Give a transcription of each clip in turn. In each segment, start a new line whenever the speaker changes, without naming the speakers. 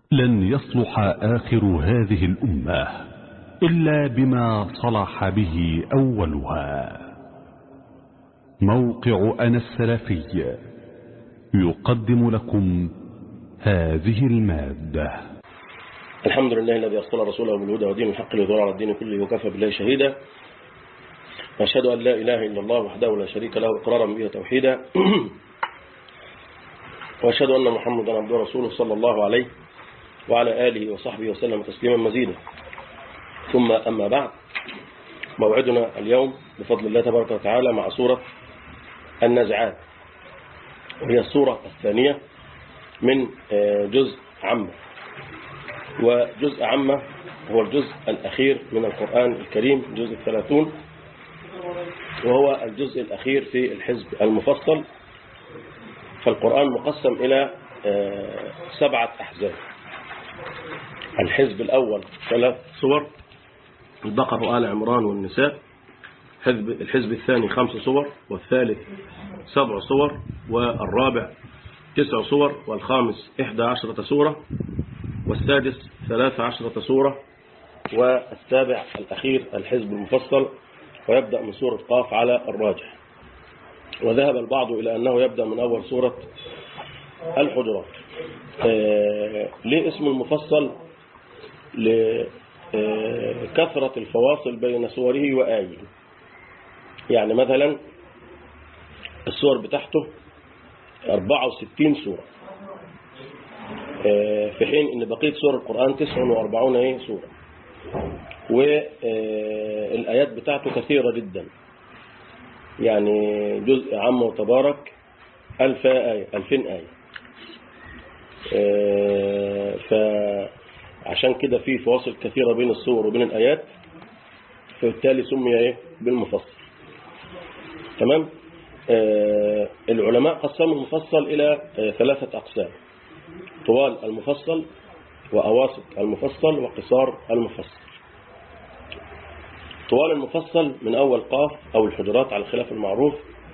لن يصلح آخر هذه الأمة إلا بما صلح به أولها موقع أنا السلفي يقدم لكم هذه المادة
الحمد لله الذي أرسل رسوله بالهدى ودين الحق ليظهر على الدين كله وكفى بالله شهيدا وأشهد أن لا إله إلا الله وحده لا شريك له إقرارا به توحيدا وأشهد أن محمدا عبده ورسوله صلى الله عليه وعلى آله وصحبه وسلم تسليما مزيدا ثم أما بعد موعدنا اليوم بفضل الله تبارك وتعالى مع سورة النزعات وهي السورة الثانية من جزء عامة وجزء عامة هو الجزء الأخير من القرآن الكريم جزء الثلاثون وهو الجزء الأخير في الحزب المفصل فالقرآن مقسم إلى سبعة أحزاب الحزب الأول ثلاث صور البقر وآل عمران والنساء حزب الحزب الثاني خمس صور والثالث سبع صور والرابع تسع صور والخامس إحدى عشرة سورة والسادس ثلاث عشرة سورة والسابع الأخير الحزب المفصل ويبدأ من سورة قاف على الراجح وذهب البعض إلى أنه يبدأ من أول سورة الحجرات آه ليه اسم المفصل لكثرة الفواصل بين سوره وآيه يعني مثلا السور بتاعته 64 سورة آه في حين ان بقية سور القرآن 49 ايه سورة والآيات بتاعته كثيرة جدا يعني جزء عام وتبارك ألف آية ألفين آية فعشان كده في فواصل كثيرة بين الصور وبين الآيات فبالتالي سمي ايه بالمفصل تمام آه العلماء قسموا المفصل إلى آه ثلاثة أقسام طوال المفصل وأواسط المفصل وقصار المفصل طوال المفصل من أول قاف أو الحجرات على الخلاف المعروف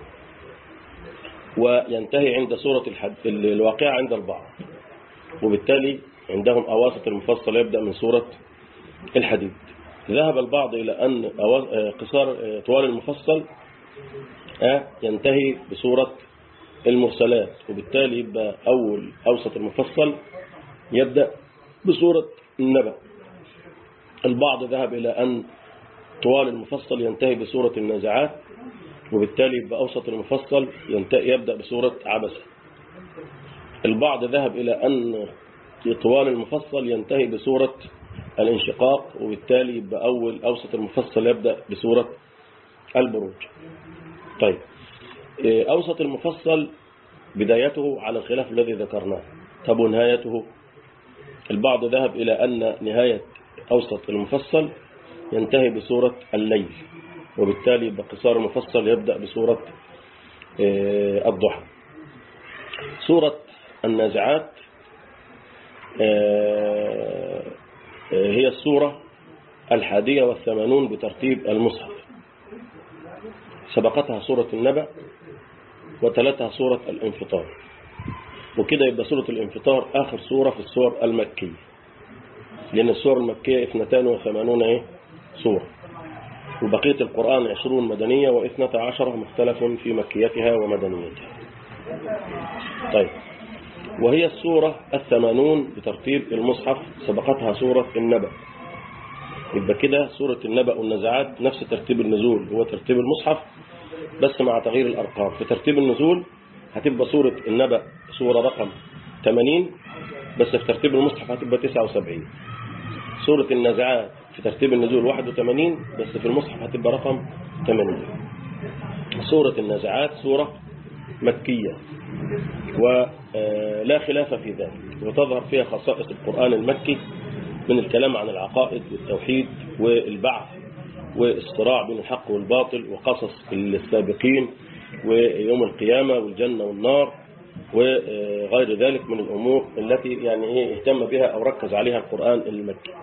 وينتهي عند سورة الحد... الواقعة عند البعض وبالتالي عندهم أواسط المفصل يبدأ من سورة الحديد ذهب البعض إلى أن قصار طوال المفصل ينتهي بسورة المرسلات وبالتالي يبقى أول أوسط المفصل يبدأ بسورة النبأ البعض ذهب إلى أن طوال المفصل ينتهي بسورة النازعات وبالتالي يبقى أوسط المفصل يبدأ بسورة عبسة البعض ذهب إلى أن طوال المفصل ينتهي بسورة الانشقاق وبالتالي يبقى أول أوسط المفصل يبدأ بسورة البروج طيب أوسط المفصل بدايته على الخلاف الذي ذكرناه طب ونهايته البعض ذهب إلى أن نهاية أوسط المفصل ينتهي بسورة الليل وبالتالي بقصار المفصل يبدأ بسورة الضحى سورة النازعات هي السورة الحادية والثمانون بترتيب المصحف سبقتها سورة النبأ وتلتها سورة الانفطار وكده يبقى سورة الانفطار آخر سورة في السور المكية لأن السور المكية 82 ايه سورة وبقية القرآن 20 مدنية واثنتا عشرة مختلف في مكيتها ومدنيتها طيب وهي السورة الثمانون بترتيب المصحف سبقتها سورة النبأ يبقى كده سورة النبأ والنزعات نفس ترتيب النزول هو ترتيب المصحف بس مع تغيير الأرقام في ترتيب النزول هتبقى سورة النبأ سورة رقم 80 بس في ترتيب المصحف هتبقى 79 سورة النزعات في ترتيب النزول 81 بس في المصحف هتبقى رقم 80 سورة النزعات سورة مكية ولا خلاف في ذلك وتظهر فيها خصائص القرآن المكي من الكلام عن العقائد والتوحيد والبعث والصراع بين الحق والباطل وقصص السابقين ويوم القيامة والجنة والنار وغير ذلك من الأمور التي يعني ايه اهتم بها أو ركز عليها القرآن المكي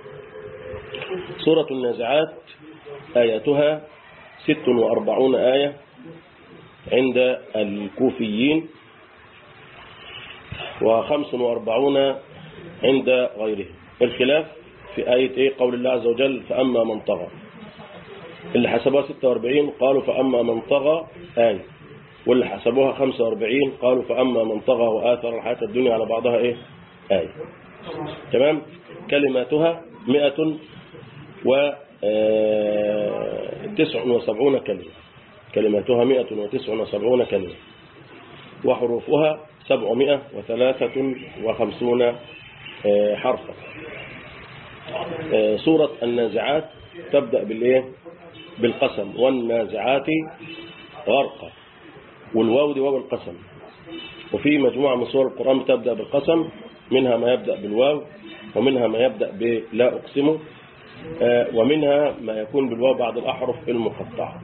سورة النازعات آياتها 46 آية عند الكوفيين وخمس وأربعون عند غيره الخلاف في آية إيه قول الله عز وجل فأما من طغى اللي حسبوها 46 قالوا فأما من طغى آية واللي حسبوها 45 قالوا فأما من طغى وآثر الحياة الدنيا على بعضها إيه آية تمام كلماتها 100 و آه، تسع وسبعون كلمة كلماتها مئة وتسع وسبعون كلمة وحروفها سبعمائة وثلاثة وخمسون آه، حرفا آه، سورة النازعات تبدأ بالإيه بالقسم والنازعات غرقا والواو دي واو القسم وفي مجموعة من سور القرآن تبدأ بالقسم منها ما يبدأ بالواو ومنها ما يبدأ بلا أقسم آه، ومنها ما يكون بالواو بعد الأحرف المقطعة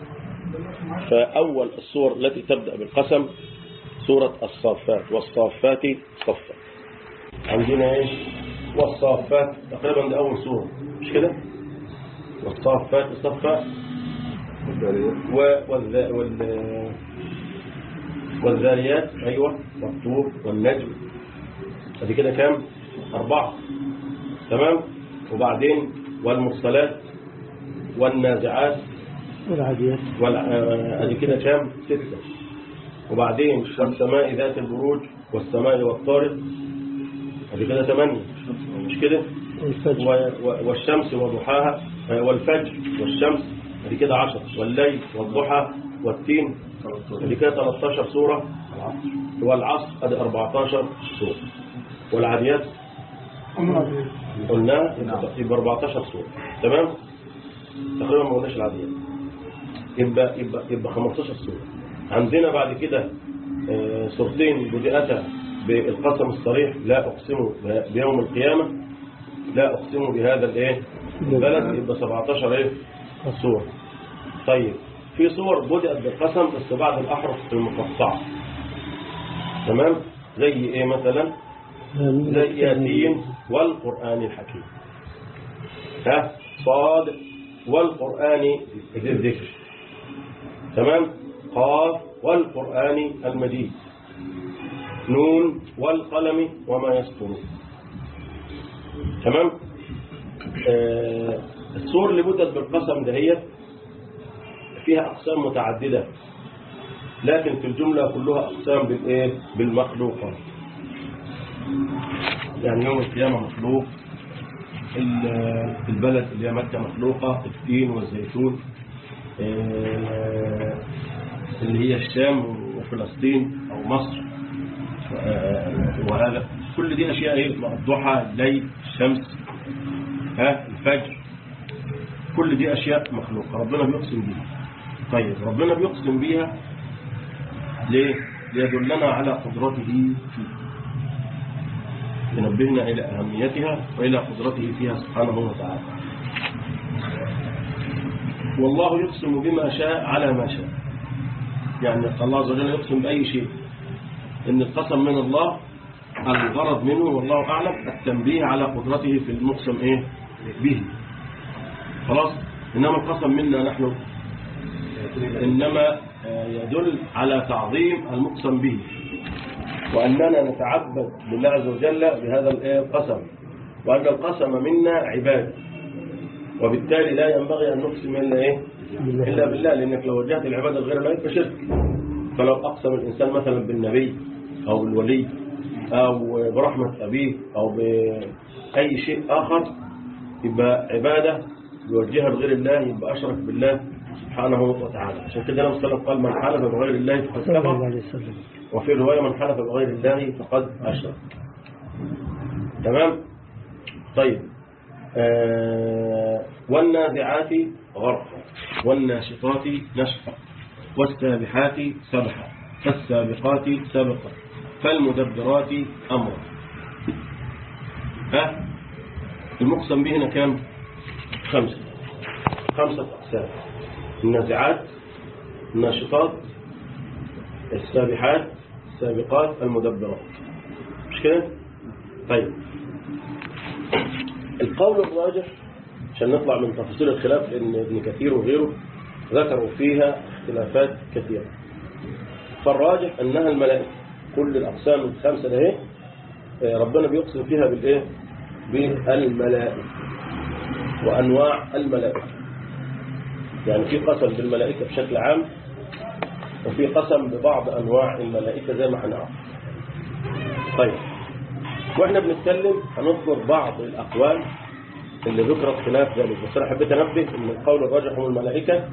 فأول الصور التي تبدأ بالقسم سورة الصافات والصافات صفا عندنا ايش والصافات تقريبا ده أول سورة مش كده والصافات صفا و- والذ- وال والذاريات أيوة والطور والنجم ادي كده كام أربعة تمام وبعدين والمرسلات والنازعات
والعاديات
وال- آه، ادي كده كام ستة وبعدين والسماء ذات البروج والسماء والطارق ادي كده ثمانية مش كده
والفجر
و- و- والشمس وضحاها آه، والفجر والشمس ادي كده عشر والليل والضحى والتين ادي كده 13 سورة والعصر ادي 14 سورة والعاديات قلنا يبقى 14 سورة تمام تقريبا ما قلناش العاديات يبقى يبقى يبقى 15 سورة عندنا بعد كده آه، سورتين بدأتا بالقسم الصريح لا أقسم بيوم القيامة لا أقسم بهذا الايه البلد يبقى 17 ايه سورة طيب في صور بدأت بالقسم بس بعد الأحرف المقطعة تمام زي ايه مثلا زي ياسين والقرآن الحكيم ها صاد والقرآن ذي الذكر تمام قاف والقرآن المجيد نون والقلم وما يسطرون تمام آه السور اللي بدت بالقسم دهيت فيها أقسام متعددة لكن في الجملة كلها أقسام بالإيه بالمخلوقات يعني يوم القيامة مخلوق ال- البلد اللي هي مكة مخلوقة التين والزيتون آه، اللي هي الشام وفلسطين أو مصر آه، وهذا كل دي أشياء إيه الضحى الليل الشمس ها الفجر كل دي أشياء مخلوقة ربنا بيقسم بيها طيب ربنا بيقسم بيها ليه؟ ليدلنا على قدرته فيها ينبهنا إلى أهميتها وإلى قدرته فيها سبحانه وتعالى والله يقسم بما شاء على ما شاء يعني الله عز وجل يقسم بأي شيء إن القسم من الله الغرض منه والله أعلم التنبيه على قدرته في المقسم إيه به خلاص إنما القسم منا نحن إنما آه، يدل على تعظيم المقسم به وأننا نتعبد بالله عز وجل بهذا الإيه القسم وأن القسم منا عباد وبالتالي لا ينبغي أن نقسم إلا إيه إلا بالله لأنك لو وجهت العبادة لغير الله يبقى شرك فلو أقسم الإنسان مثلا بالنبي أو بالولي أو برحمة أبيه أو بأي شيء آخر يبقى عبادة يوجهها لغير الله يبقى أشرك بالله سبحانه وتعالى عشان كده النبي صلى الله عليه وسلم قال من حلف بغير الله فقد
صلى الله
كفر
عليه وسلم
وفي رواية من حلف بغير الله فقد أشرك تمام طيب آه والنازعات غرقا والناشطات نشطا والسابحات سبحا فالسابقات سبقا فالمدبرات أمرا ها المقسم به هنا كام خمسة خمسة أقسام النازعات الناشطات السابحات السابقات المدبرات مش كده طيب القول الراجح عشان نطلع من تفاصيل الخلاف لان ابن كثير وغيره ذكروا فيها اختلافات كثيرة فالراجح انها الملائكة كل الاقسام الخمسة ده اهي آه، ربنا بيقسم فيها بالايه بالملائكة وأنواع الملائكة يعني في قسم بالملائكة بشكل عام وفي قسم ببعض أنواع الملائكة زي ما هنعرف طيب واحنا بنتكلم هنذكر بعض الأقوال اللي ذكرت خلاف ذلك بس انا حبيت انبه ان القول الراجح هم الملائكة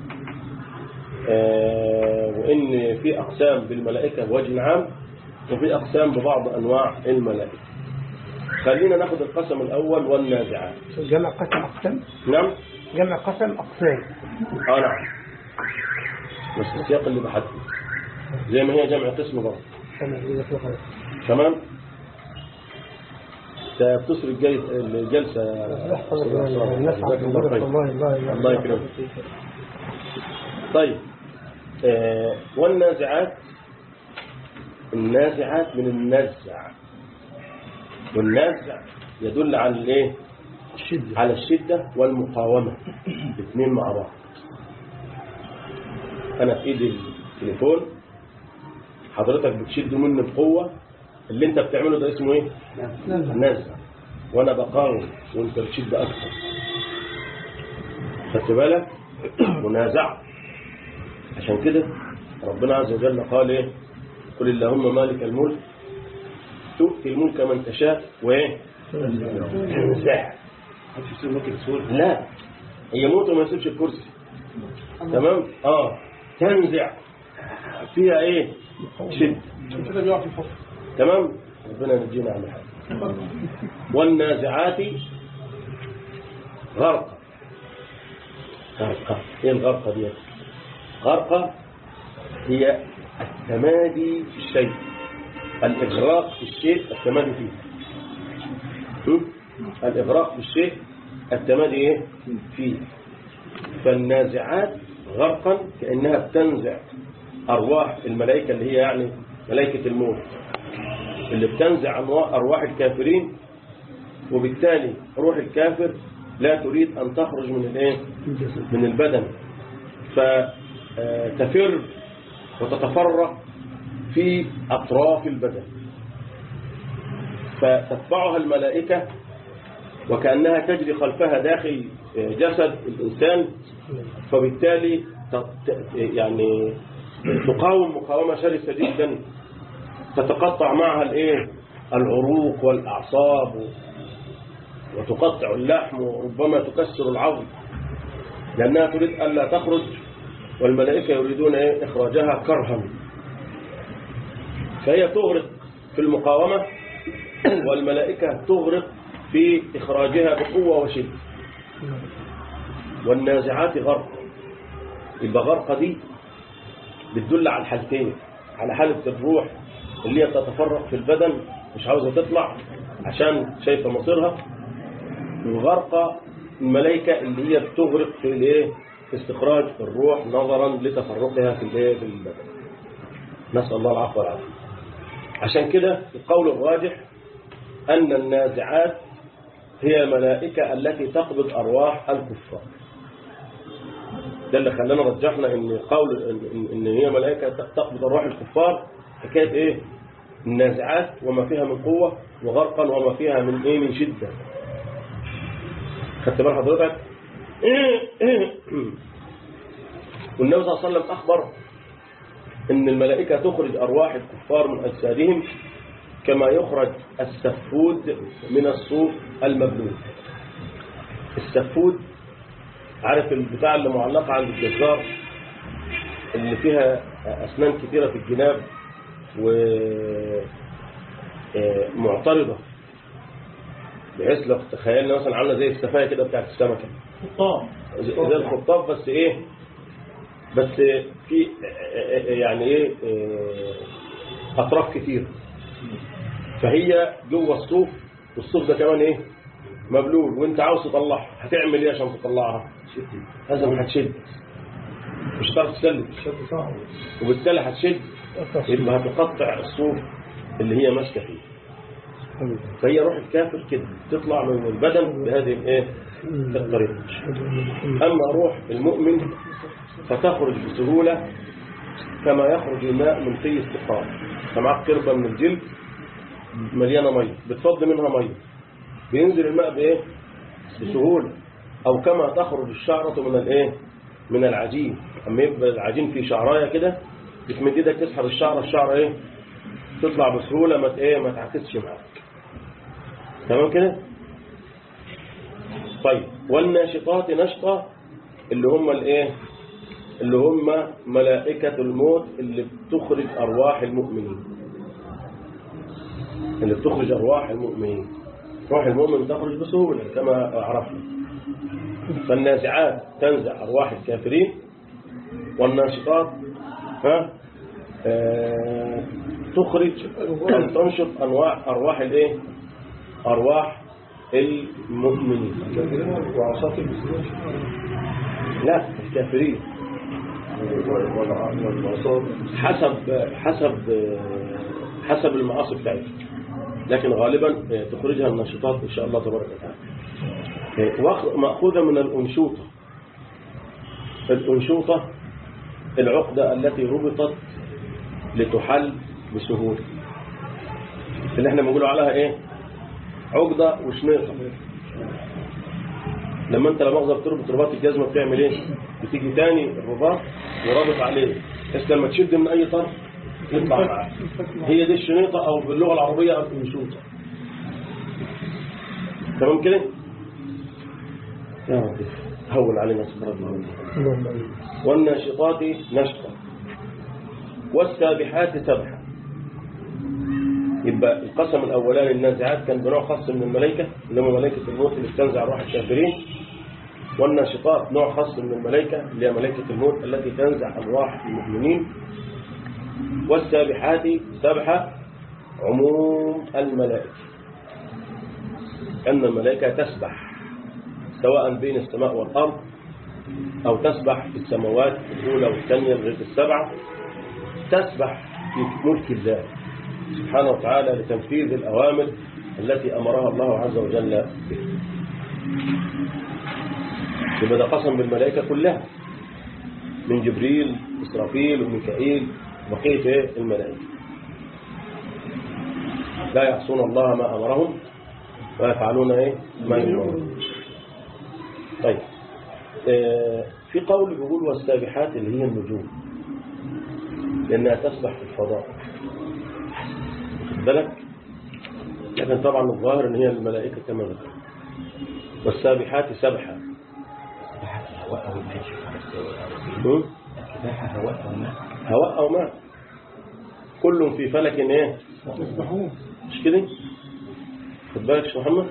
آه، وان في اقسام بالملائكة بوجه عام وفي اقسام ببعض انواع الملائكة خلينا ناخد القسم الاول والنازعات
جمع قسم أقسام
نعم
جمع قسم أقسام
اه نعم بس السياق اللي بحدد زي ما هي جمع قسم برضه
تمام إذا في خير
تمام ستصل الجل- الجلسة
احفظ الناس
جزاك
عبد
الله
الله
خير.
الله الله
الله يكرمك طيب آه والنازعات النازعات من النزع والنزع يدل على الايه
الشدة
على الشدة والمقاومة الاثنين مع بعض انا في ايدي التليفون حضرتك بتشد مني بقوة اللي انت بتعمله ده اسمه ايه نزع وانا بقاوم وانت بتشد اكثر خدت بالك منازعة عشان كده ربنا عز وجل قال ايه قل اللهم مالك الملك تؤتي الملك من تشاء وايه تنزع لا يموت وما يسيبش الكرسي تمام اه تنزع فيها ايه شد تمام ربنا ينجينا على حاجه والنازعات غرقا غرقا ايه الغرقه دي غرقه هي التمادي في الشيء الاغراق في الشيء التمادي فيه م? الاغراق في الشيء التمادي ايه فيه فالنازعات غرقا كانها بتنزع ارواح الملائكه اللي هي يعني ملائكه الموت اللي بتنزع أنواع- أرواح الكافرين وبالتالي روح الكافر لا تريد أن تخرج من الايه من البدن فتفر وتتفرق في أطراف البدن فتتبعها الملائكة وكأنها تجري خلفها داخل جسد الإنسان فبالتالي تت- يعني تقاوم مقاومة شرسة جدا تتقطع معها الايه العروق والاعصاب و- وتقطع اللحم وربما تكسر العظم لانها تريد الا تخرج والملائكه يريدون ايه اخراجها كرها فهي تغرق في المقاومه والملائكه تغرق في اخراجها بقوه وشده والنازعات غرقا يبقى غرقه دي بتدل على الحالتين على حالة الروح اللي هي تتفرق في البدن مش عاوزة تطلع عشان شايفة مصيرها وغرقة الملائكة اللي هي بتغرق في الايه في استخراج الروح نظرا لتفرقها في الايه في البدن نسأل الله العفو والعافية عشان كده القول الراجح أن النازعات هي الملائكة التي تقبض أرواح الكفار ده اللي خلانا رجحنا ان قول ان, إن هي ملائكه تقبض ارواح الكفار حكايه ايه النازعات وما فيها من قوه وغرقا وما فيها من ايه من شده خدت بال حضرتك والنبي صلى الله عليه وسلم اخبر ان الملائكه تخرج ارواح الكفار من اجسادهم كما يخرج السفود من الصوف المبلول السفود عارف البتاع اللي معلقة عند الجزار اللي فيها أسنان كثيرة في الجناب ومعترضة بحيث لو تخيلنا مثلا عاملة زي السفاية كده بتاعت السمكة زي زي الخطاف بس ايه بس في يعني ايه اطراف كتير فهي جوه الصوف والصوف ده كمان ايه مبلول وانت عاوز تطلعها هتعمل ايه عشان تطلعها لازم هتشد مش هتعرف تسلك وبالتالي هتشد يبقى هتقطع الصوف اللي هي ماسكه فيه فهي روح الكافر كده تطلع من البدن بهذه الايه الطريقه اما روح المؤمن فتخرج بسهوله كما يخرج الماء من في السقاء فمعك قربه من الجلد مليانة مية بتفض منها مية بينزل الماء بإيه بسهولة أو كما تخرج الشعرة من الإيه من العجين أما يبقى العجين فيه شعراية كده بتمد ايدك تسحب الشعرة الشعرة إيه تطلع بسهولة ما ت- إيه ما تعكسش معاك تمام كده طيب والناشطات نشطة اللي هم الايه اللي هم ملائكة الموت اللي بتخرج أرواح المؤمنين اللي بتخرج أرواح المؤمنين روح المؤمن تخرج بسهولة كما عرفنا فالنازعات تنزع أرواح الكافرين والناشطات ها آه تخرج أو تنشط أنواع أرواح الإيه أرواح المؤمنين
وعصاة المسلمين
لا الكافرين
والعصاة
حسب حسب حسب المعاصي بتاعتها لكن غالبا تخرجها النشطات ان شاء الله تبارك وتعالى وأخ- مأخوذة من الأنشوطة الأنشوطة العقدة التي ربطت لتحل بسهولة اللي احنا بنقول عليها ايه عقدة وشنيطة لما انت لما مؤاخذة بتربط رباط الجزمة بتعمل ايه بتيجي تاني الرباط ورابط عليه بس لما تشد من اي طرف يطلع معاك هي دي الشنيطة او باللغة العربية الانشوطة تمام كده يا رب هول علينا سبحانه وتعالى
اللهم آمين.
والناشطات نشطا والسابحات سبحا يبقى القسم الأولاني النازعات كان بنوع خاص من الملائكة اللي هم ملائكة الموت اللي بتنزع روح الكافرين والناشطات نوع خاص من الملائكة اللي هي ملائكة الموت التي تنزع أرواح المؤمنين والسابحات سبحة عموم الملائكة أن الملائكة تسبح سواء بين السماء والأرض أو تسبح في السماوات الأولى والثانية لغاية السبعة تسبح في ملك الله سبحانه وتعالى لتنفيذ الأوامر التي أمرها الله عز وجل بها يبقى ده قسم بالملائكة كلها من جبريل إسرافيل وميكائيل وبقية إيه؟ الملائكة لا يعصون الله ما أمرهم ويفعلون إيه؟ ما يؤمرون طيب آه، في قول بيقول والسابحات اللي هي النجوم لأنها تسبح في الفضاء واخد بالك لكن طبعا الظاهر ان هي الملائكة كما ذكر والسابحات سبحا
هواء أو ماء شوف على السواء
هم؟
السباحة هواء أو ماء
هواء أو ماء كل في فلك ايه
يسبحون
مش كده خد بالك يا شيخ محمد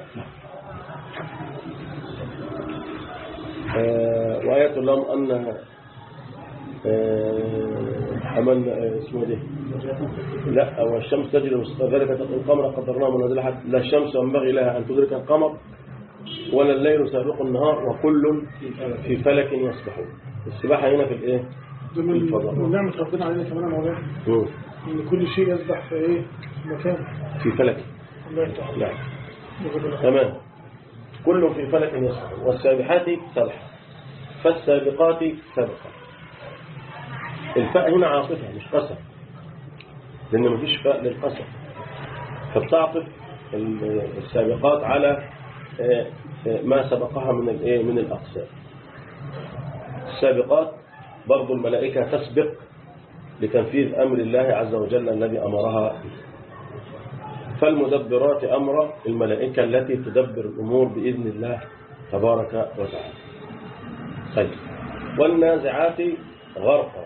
آه وآيات لهم أن آه حملنا آه اسمه ده لا والشمس تجري مستقر ذلك القمر قدرناه منازل حتى لا الشمس ينبغي لها أن تدرك القمر ولا الليل سابق النهار وكل في فلك يسبحون السباحة هنا في الايه
ده من من نعمة ربنا علينا كمان يا مولانا
مم.
ان كل شيء يسبح في ايه في مكان
في فلك
الله تعالى
نعم تمام كل في فلك يسبح والسابحات سبحا فالسابقات سبقا الفاء هنا عاطفة مش قسم لأن مفيش فاء للقسم فبتعطف ال- السابقات على آه، آه، ما سبقها من الايه من الأقسام السابقات برضو الملائكة تسبق لتنفيذ أمر الله عز وجل الذي أمرها به فالمدبرات أمر الملائكة التي تدبر الأمور بإذن الله تبارك وتعالى طيب والنازعات غرقا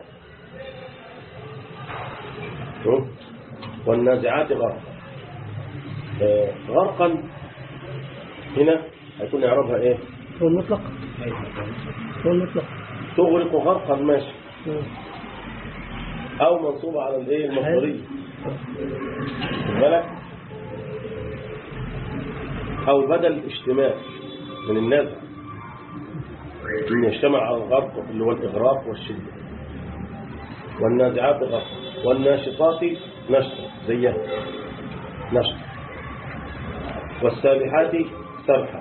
شوف. والنازعات غرقا آه، غرقا هنا هيكون يعرفها ايه
هو المطلق هو المطلق
تغرق غرقا ماشي او منصوبة على الايه المصدرية خد بالك او بدل اشتمال من النازع ان يجتمع على الغرق اللي هو الاغراق والشدة والنازعات غرق والناشطات نشطا زيها نشط والسابحات سبحا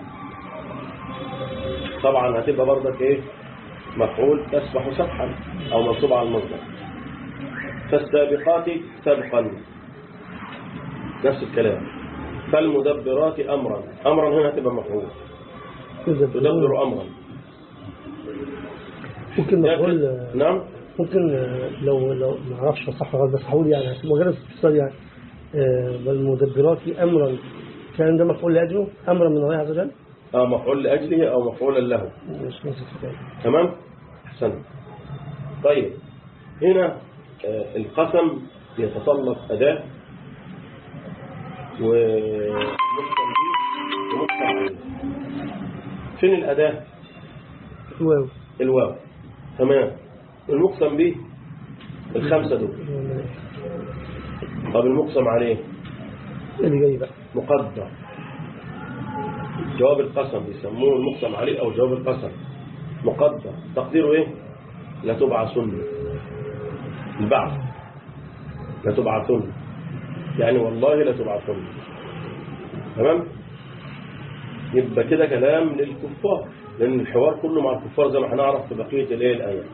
طبعا هتبقى برضك ايه مفعول تسبح سبحا او منصوب على المصدر فالسابقات سبقا نفس الكلام فالمدبرات أمرا أمرا هنا تبقى مفعول تدبر أمرا
ممكن نقول
لكن- نعم
ممكن آه، لو لو ما اعرفش صح ولا غلط بس هقول يعني مجرد استفسار يعني آه، والمدبرات امرا كان ده مفعول لاجله امرا من الله عز وجل
آه مفعول لأجله أو مفعولا له
مش نفس الكلام
تمام أحسنت طيب هنا آه، القسم يتطلب أداة ومقسم به ومقسم عليه فين الأداة
واو
الواو تمام المقسم به الخمسة دول طب المقسم عليه
اللي جاي بقى
مقدر جواب القسم بيسموه المقسم عليه أو جواب القسم مقدر تقديره إيه لتبعثن البعث لتبعثن يعني والله لتبعثن تمام يبقى كده كلام للكفار لأن الحوار كله مع الكفار زي ما هنعرف في بقية الآية الآية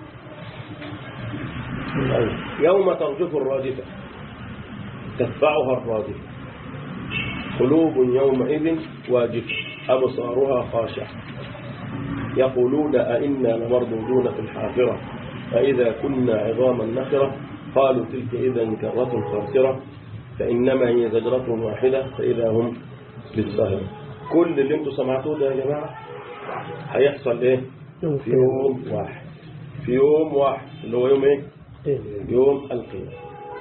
طيب. يوم ترجف الراجفة تتبعها الراجفة قلوب يومئذ واجفة أبصارها خاشعة يقولون أئنا لمردودون في الحافرة فإذا كنا عظاما نخرة قالوا تلك إذا كرة خاسرة فإنما هي زجرة واحدة فإذا هم بالسهرة كل اللي انتوا سمعتوه ده يا جماعة هيحصل ايه
يوم
في يوم واحد في يوم واحد اللي هو يوم ايه
إيه؟
يوم القيامة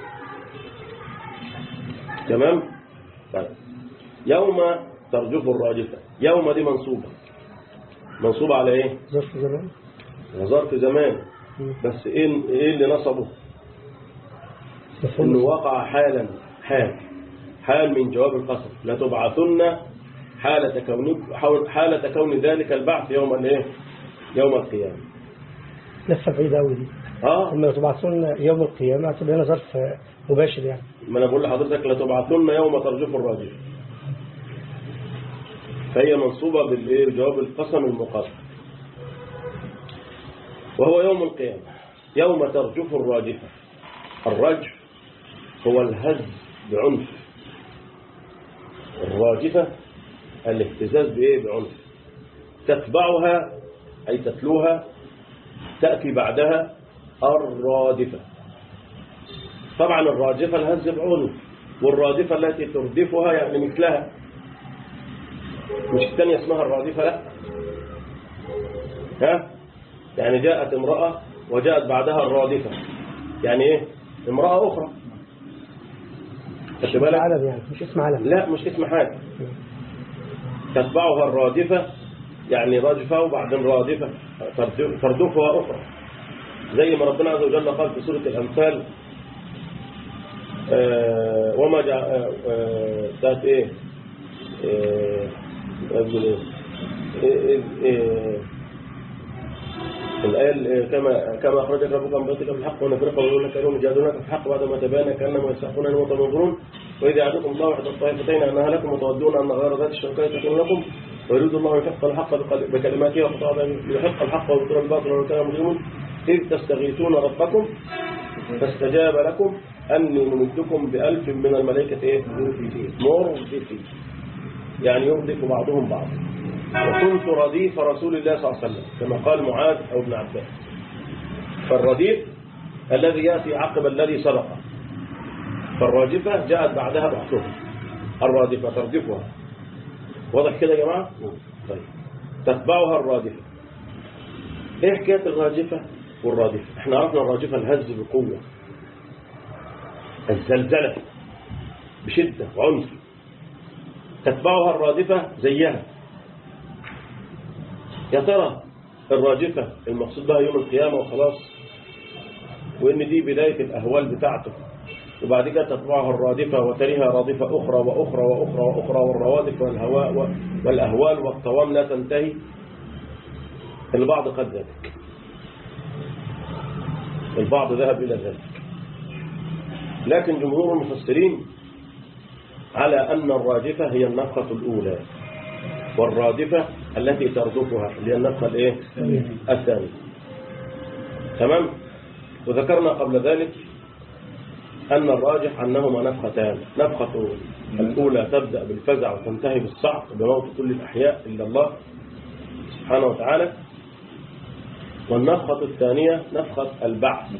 تمام طيب يوم ترجف الراجفة يوم دي منصوبة منصوبة على ايه
ظرف زمان
ظرف زمان
مم.
بس ايه ايه اللي نصبه انه وقع حالا حال حال من جواب القسم لتبعثن حالة كون حالة كون ذلك البعث يوم الايه يوم القيامة
لفه بعيده قوي دي
اه
لما تبعثون يوم القيامه هتبقى هنا ظرف آه، مباشر يعني
ما انا بقول لحضرتك لتبعثن يوم ترجف الراجل فهي منصوبة بالايه بجواب القسم المقدر وهو يوم القيامة يوم ترجف الراجفة الرجف هو الهز بعنف الراجفة الاهتزاز بإيه بعنف تتبعها أي تتلوها تأتي بعدها الرادفة طبعا الراجفة الهز بعنف والرادفة التي تردفها يعني مثلها مش الثانية اسمها الرادفة لا ها يعني جاءت امرأة وجاءت بعدها الرادفة يعني ايه امرأة أخرى خدت بالك؟
علم يعني مش اسم علم
لا مش اسم حاجة تتبعها الرادفة يعني رادفة وبعدين رادفة تردف- تردفها أخرى زي ما ربنا عز وجل قال في سورة الأنفال آه، وما جاء آه، آه، بتاعت ايه آه، أقول ايه إيه- إيه- إيه، الآية اللي كما كما أخرجك ربك من بيتك بالحق ونفرقه ويقول لك أنهم يجادلونك في الحق بعد ما تبين كأنما يسحقون أن وتنظرون وإذا يعدكم الله إحدى الطائفتين أنها لكم وتودون أن غير ذات الشوكة تكون لكم ويريد الله أن يحق الحق بقل- بكلماته وخطابه يحق الحق ويبطل الباطل وإن كان مجرمون إذ تستغيثون ربكم فاستجاب لكم أني ممدكم بألف من الملائكة إيه؟ مردفين يعني يردف بعضهم بعضا وكنت رديف رسول الله صلى الله عليه وسلم كما قال معاذ أو ابن عباس فالرديف الذي يأتي عقب الذي سبقه فالراجفة جاءت بعدها بعثها الرادفة تردفها واضح كده يا جماعة طيب تتبعها الرادفة ايه حكاية الراجفة والرادفة احنا عرفنا الراجفة الهز بقوة الزلزلة بشدة وعنف تتبعها الرادفة زيها يا ترى الراجفة المقصود بها يوم القيامة وخلاص وإن دي بداية الأهوال بتاعته وبعد كده تتبعها الرادفة وتريها رادفة أخرى وأخرى وأخرى وأخرى والروادف والهواء والأهوال والطوام لا تنتهي البعض قد ذلك البعض ذهب إلى ذلك لكن جمهور المفسرين على أن الراجفة هي النفخة الأولى والرادفة التي تردفها اللي هي النفخة الايه الثانية تمام وذكرنا قبل ذلك أن الراجح أنهما نفختان نفخة الأولى تبدأ بالفزع وتنتهي بالصعق بموت كل الأحياء إلا الله سبحانه وتعالى والنفخة الثانية نفخة البعث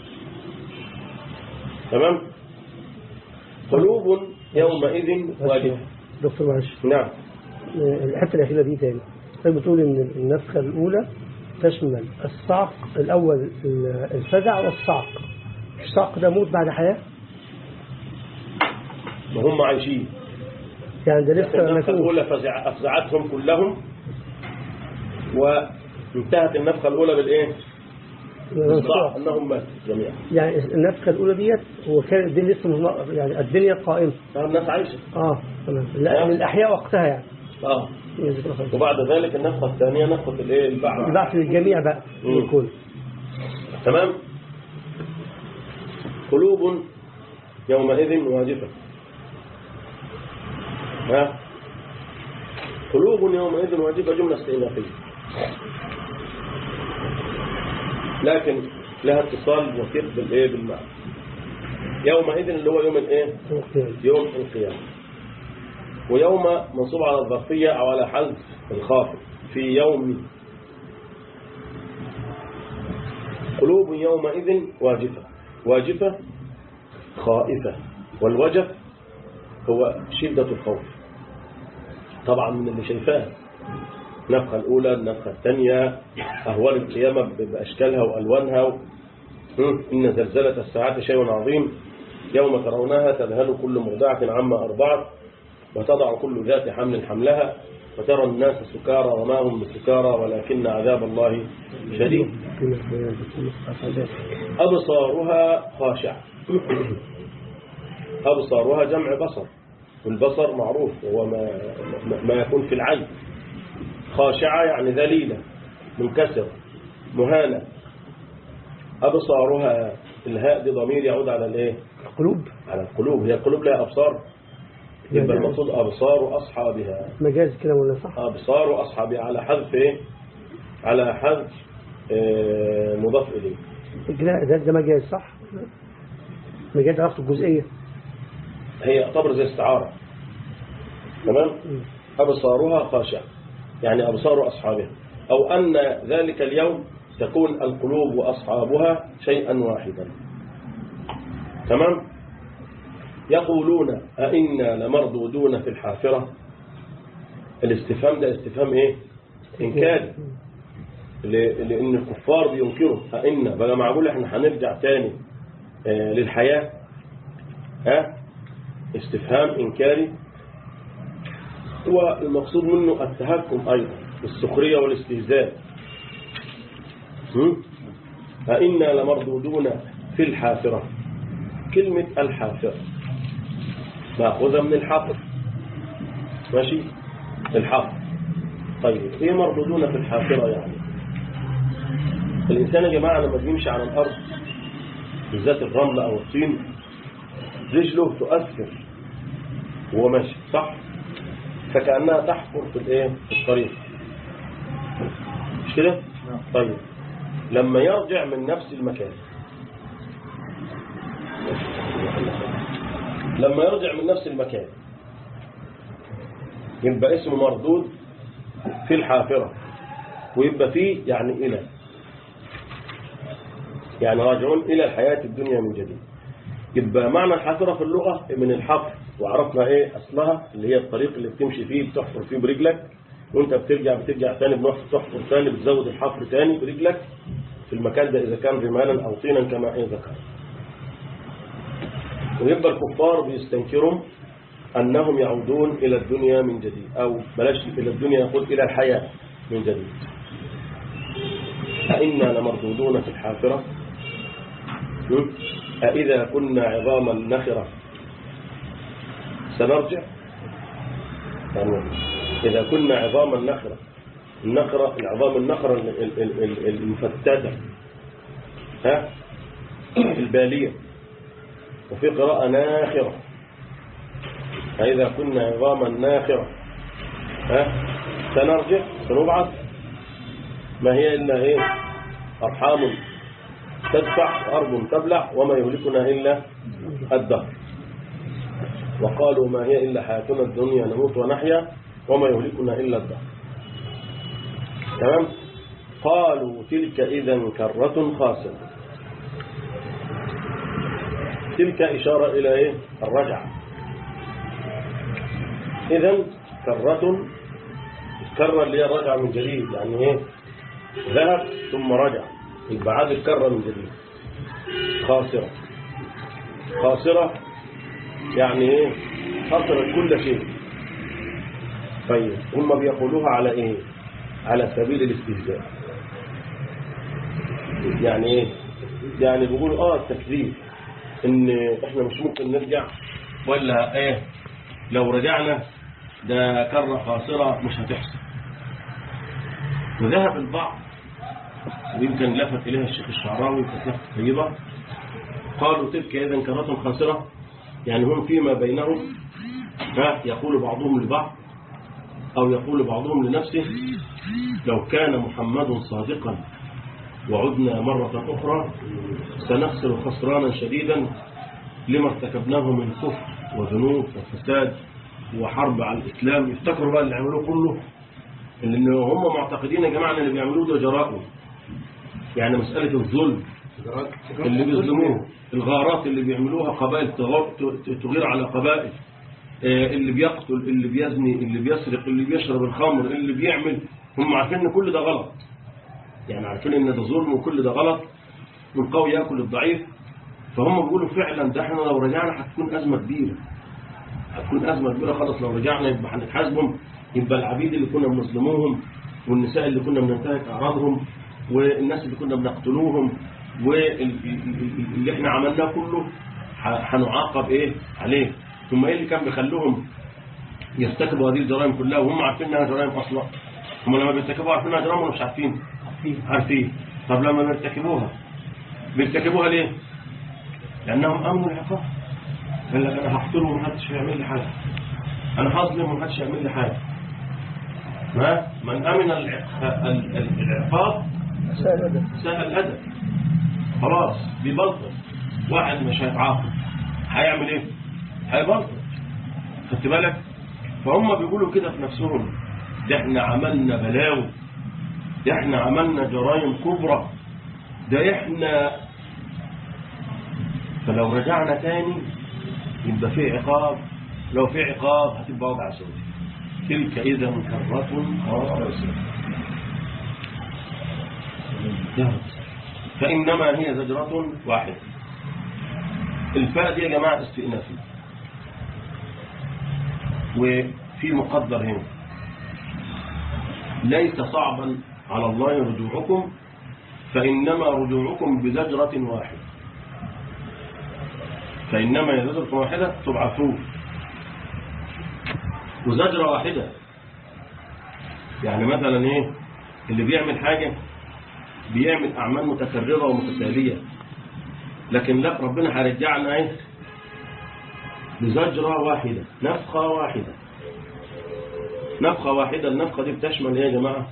تمام قلوب يومئذ واجهة
دكتور معلش
نعم
الحته الاخيره دي تاني حضرتك بتقول ان النفخه الاولى تشمل الصعق الاول الفزع والصعق الصعق ده موت بعد حياه
وهم عايشين
يعني ده لسه ما
النفخة
فيهوش
الأولى فزع أفزعتهم كلهم وانتهت النفخة الأولى بالإيه؟ بالصعق أنهم ماتوا جميعا
يعني النفخه الاولى ديت هو كان الدنيا لسه مهما- يعني الدنيا قائمه
الناس عايشة
اه تمام لا للاحياء وقتها يعني
آه
جزاك الله خير.
وبعد ذلك النفخة الثانية نفخة الإيه؟ البعث
البعث للجميع بقى
مم.
للكل
تمام قلوب يومئذ واجفة ها قلوب يومئذ واجفة جملة استئنافية لكن لها اتصال وثيق بالايه بالمعنى يومئذ اللي هو يوم الايه
القيامة.
يوم القيامة ويوم منصوب على الظرفية أو على حذف الخافض في يوم قلوب يومئذ واجفة واجفة خائفة والوجف هو شدة الخوف طبعا من اللي شايفاه النفخة الأولى النفخة الثانية أهوال القيامة بأشكالها وألوانها و... هم، إن زلزلة الساعة شيء عظيم يوم ترونها تذهل كل مرضعة عما أرضعت وتضع كل ذات حمل حملها وترى الناس سكارى وما هم بسكارى ولكن عذاب الله شديد أبصارها خاشعة أبصارها جمع بصر والبصر معروف وهو ما, ما يكون في العين خاشعة يعني ذليلة منكسرة مهانة أبصارها الهاء دي ضمير يعود على الايه
قلوب
على القلوب هي القلوب لها أبصار يبقى المقصود أبصار أصحابها
مجاز كده ولا صح
أبصار أصحابها على حذف إيه؟ على حذف آه، مضاف إليه
لا ده ده مجاز صح مجاز علاقته الجزئية
هي يعتبر زي استعارة تمام أبصارها خاشعة يعني أبصار أصحابها أو أن ذلك اليوم تكون القلوب وأصحابها شيئا واحدا تمام يقولون أئنا لمردودون في الحافرة الاستفهام ده استفهام إيه إنكاري ل- لأن الكفار بينكروا أئنا بقى معقول إحنا هنرجع تاني آه، للحياة ها استفهام إنكاري هو المقصود منه التهكم أيضا السخرية والاستهزاء هم؟ أئنا لمردودون في الحافرة كلمة الحافرة مأخوذة من الحفر ماشي الحفر طيب ايه مردودون في الحافرة يعني الإنسان يا جماعة لما بيمشي على الأرض بالذات الرمل أو الطين رجله تؤثر وهو ماشي صح فكأنها تحفر في الايه في الطريق مش كده طيب لما يرجع من نفس المكان لما يرجع من نفس المكان يبقى اسمه مردود في الحافرة ويبقى فيه يعني إلى يعني راجعون إلى الحياة الدنيا من جديد يبقى معنى الحافرة في اللغة من الحفر وعرفنا ايه أصلها اللي هي الطريق اللي بتمشي فيه بتحفر فيه برجلك وانت بترجع بترجع تاني بنفس تحفر تاني بتزود الحفر تاني برجلك في المكان ده إذا كان رمالا أو طينا كما ايه ذكر ويبقى الكفار بيستنكروا أنهم يعودون إلى الدنيا من جديد أو بلاش إلى الدنيا يقول إلى الحياة من جديد أئنا لمردودون في الحافرة م? أإذا كنا عظاما نخرة سنرجع يعني إذا كنا عظاما نخرة النخرة العظام النخرة ال- ال- ال- ال- المفتتة ها البالية وفي قراءة ناخرة فإذا كنا عظاما ناخرة ها سنرجع سنبعث ما هي إلا إيه أرحام تدفع وأرض تبلع وما يهلكنا إلا الدهر وقالوا ما هي إلا حياتنا الدنيا نموت ونحيا وما يهلكنا إلا الدهر تمام قالوا تلك إذا كرة خاسرة تلك إشارة إلى إيه الرجعة إذا كرة الكرة اللي هي الرجعة من جديد يعني إيه ذهب ثم رجع يبقى عاد الكرة من جديد خاسرة خاسرة يعني إيه خسرت كل شيء طيب هم بيقولوها على إيه على سبيل الاستهزاء يعني إيه يعني بيقولوا آه التكذيب إن إحنا مش ممكن نرجع ولا إيه لو رجعنا ده كرة خاسرة مش هتحصل وذهب البعض ويمكن لفت إليها الشيخ الشعراوي كانت لفت طيبة قالوا تلك إذا كرة خاسرة يعني هم فيما بينهم ها يقول بعضهم لبعض أو يقول بعضهم لنفسه لو كان محمد صادقا وعدنا مرة أخرى سنخسر خسرانا شديدا لما ارتكبناه من كفر وذنوب وفساد وحرب على الإسلام يفتكروا بقى اللي عملوه كله لأن هم معتقدين يا جماعة ان اللي بيعملوه ده جرائم يعني مسألة الظلم اللي بيظلموه الغارات اللي بيعملوها قبائل تغار- تغير على قبائل آه، اللي بيقتل اللي بيزني اللي بيسرق اللي بيشرب الخمر اللي بيعمل هم عارفين ان كل ده غلط يعني عارفين ان ده ظلم وكل ده غلط والقوي ياكل الضعيف فهم بيقولوا فعلا ده احنا لو رجعنا هتكون ازمه كبيره هتكون ازمه كبيره خلاص لو رجعنا يبقى هنتحاسبهم يبقى العبيد اللي كنا بنظلموهم والنساء اللي كنا بننتهك اعراضهم والناس اللي كنا بنقتلوهم واللي احنا عملناه كله ح- هنعاقب ايه عليه ثم ايه اللي كان بيخلوهم يرتكبوا هذه الجرائم كلها وهم عارفين انها جرائم اصلا هم لما بيرتكبوها عارفين انها جرائم ولا مش عارفين عارفين طب لما بيرتكبوها بيرتكبوها ليه لانهم امنوا العقاب قال لك انا هقتله ومحدش هيعمل لي حاجه انا هظلم ومحدش هيعمل لي حاجه ما من امن العق- ال- ال- العقاب
سهل هذا
سهل الأدب خلاص بيبلطج واحد مش هيتعاقب هيعمل ايه هيبلطج خدت بالك فهم بيقولوا كده في نفسهم ده احنا عملنا بلاوي ده احنا عملنا جرائم كبرى ده احنا فلو رجعنا تاني يبقى في عقاب لو في عقاب هتبقى وضع سودي تلك إذا كرة خاسرة فإنما هي زجرة واحدة الفاء دي يا جماعة استئنافي وفي مقدر هنا ليس صعبا على الله رجوعكم فإنما رجوعكم بزجرة واحدة فإنما هي زجرة واحدة تبعثون وزجرة واحدة يعني مثلا ايه اللي بيعمل حاجة بيعمل أعمال متكررة ومتتالية لكن لا ربنا هيرجعنا ايه بزجرة واحدة نفخة واحدة نفخة واحدة النفخة دي بتشمل ايه يا جماعة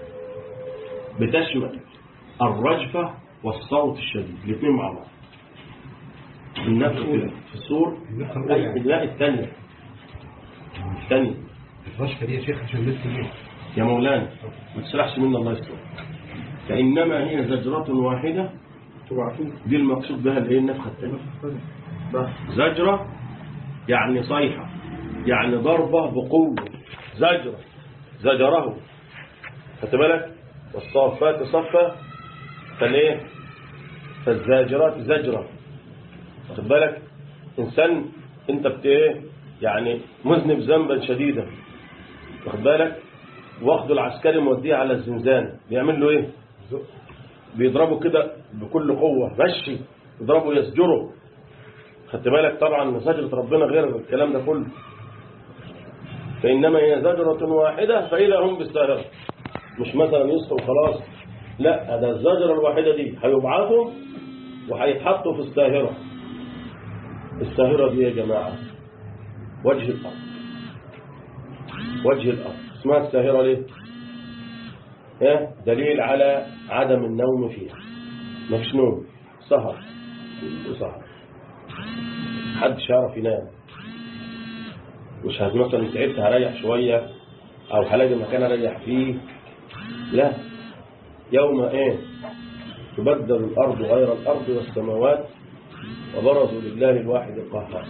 بتشمل الرجفة والصوت الشديد الاثنين مع بعض النفخ في في الصور أي- لا الثانية الثانية
الرشفة دي يا شيخ عشان الناس تجيب
يا مولانا ما تسرحش منا الله يستر فإنما هي زجرة واحدة دي المقصود بها الايه النفخة الثانية زجرة يعني صيحة يعني ضربة بقوة زجرة زجره خدت بالك والصافات صفا فالايه فالزاجرات زجرة خد بالك انسان انت بت ايه يعني مذنب ذنبا شديدا واخد بالك واخده العسكري موديه على الزنزانة بيعمل له ايه بيضربه كده بكل قوة مشي يضربه يسجره خدت بالك طبعا زجرة ربنا غير الكلام ده كله فإنما هي زجرة واحدة فإذا هم بالساهرة مش مثلا يصحوا وخلاص لا ده الزجرة الواحدة دي هيبعثوا وهيتحطوا في الساهرة الساهرة دي يا جماعة وجه الأرض وجه الأرض اسمها الساهرة ليه ها دليل على عدم النوم فيها مفيش نوم سهر وسهر محدش يعرف ينام مش هت مثلا تعبت هريح شوية أو هلاقي مكان أريح فيه لا يوم إيه تبدل الأرض غير الأرض والسماوات وبرزوا لله الواحد القهار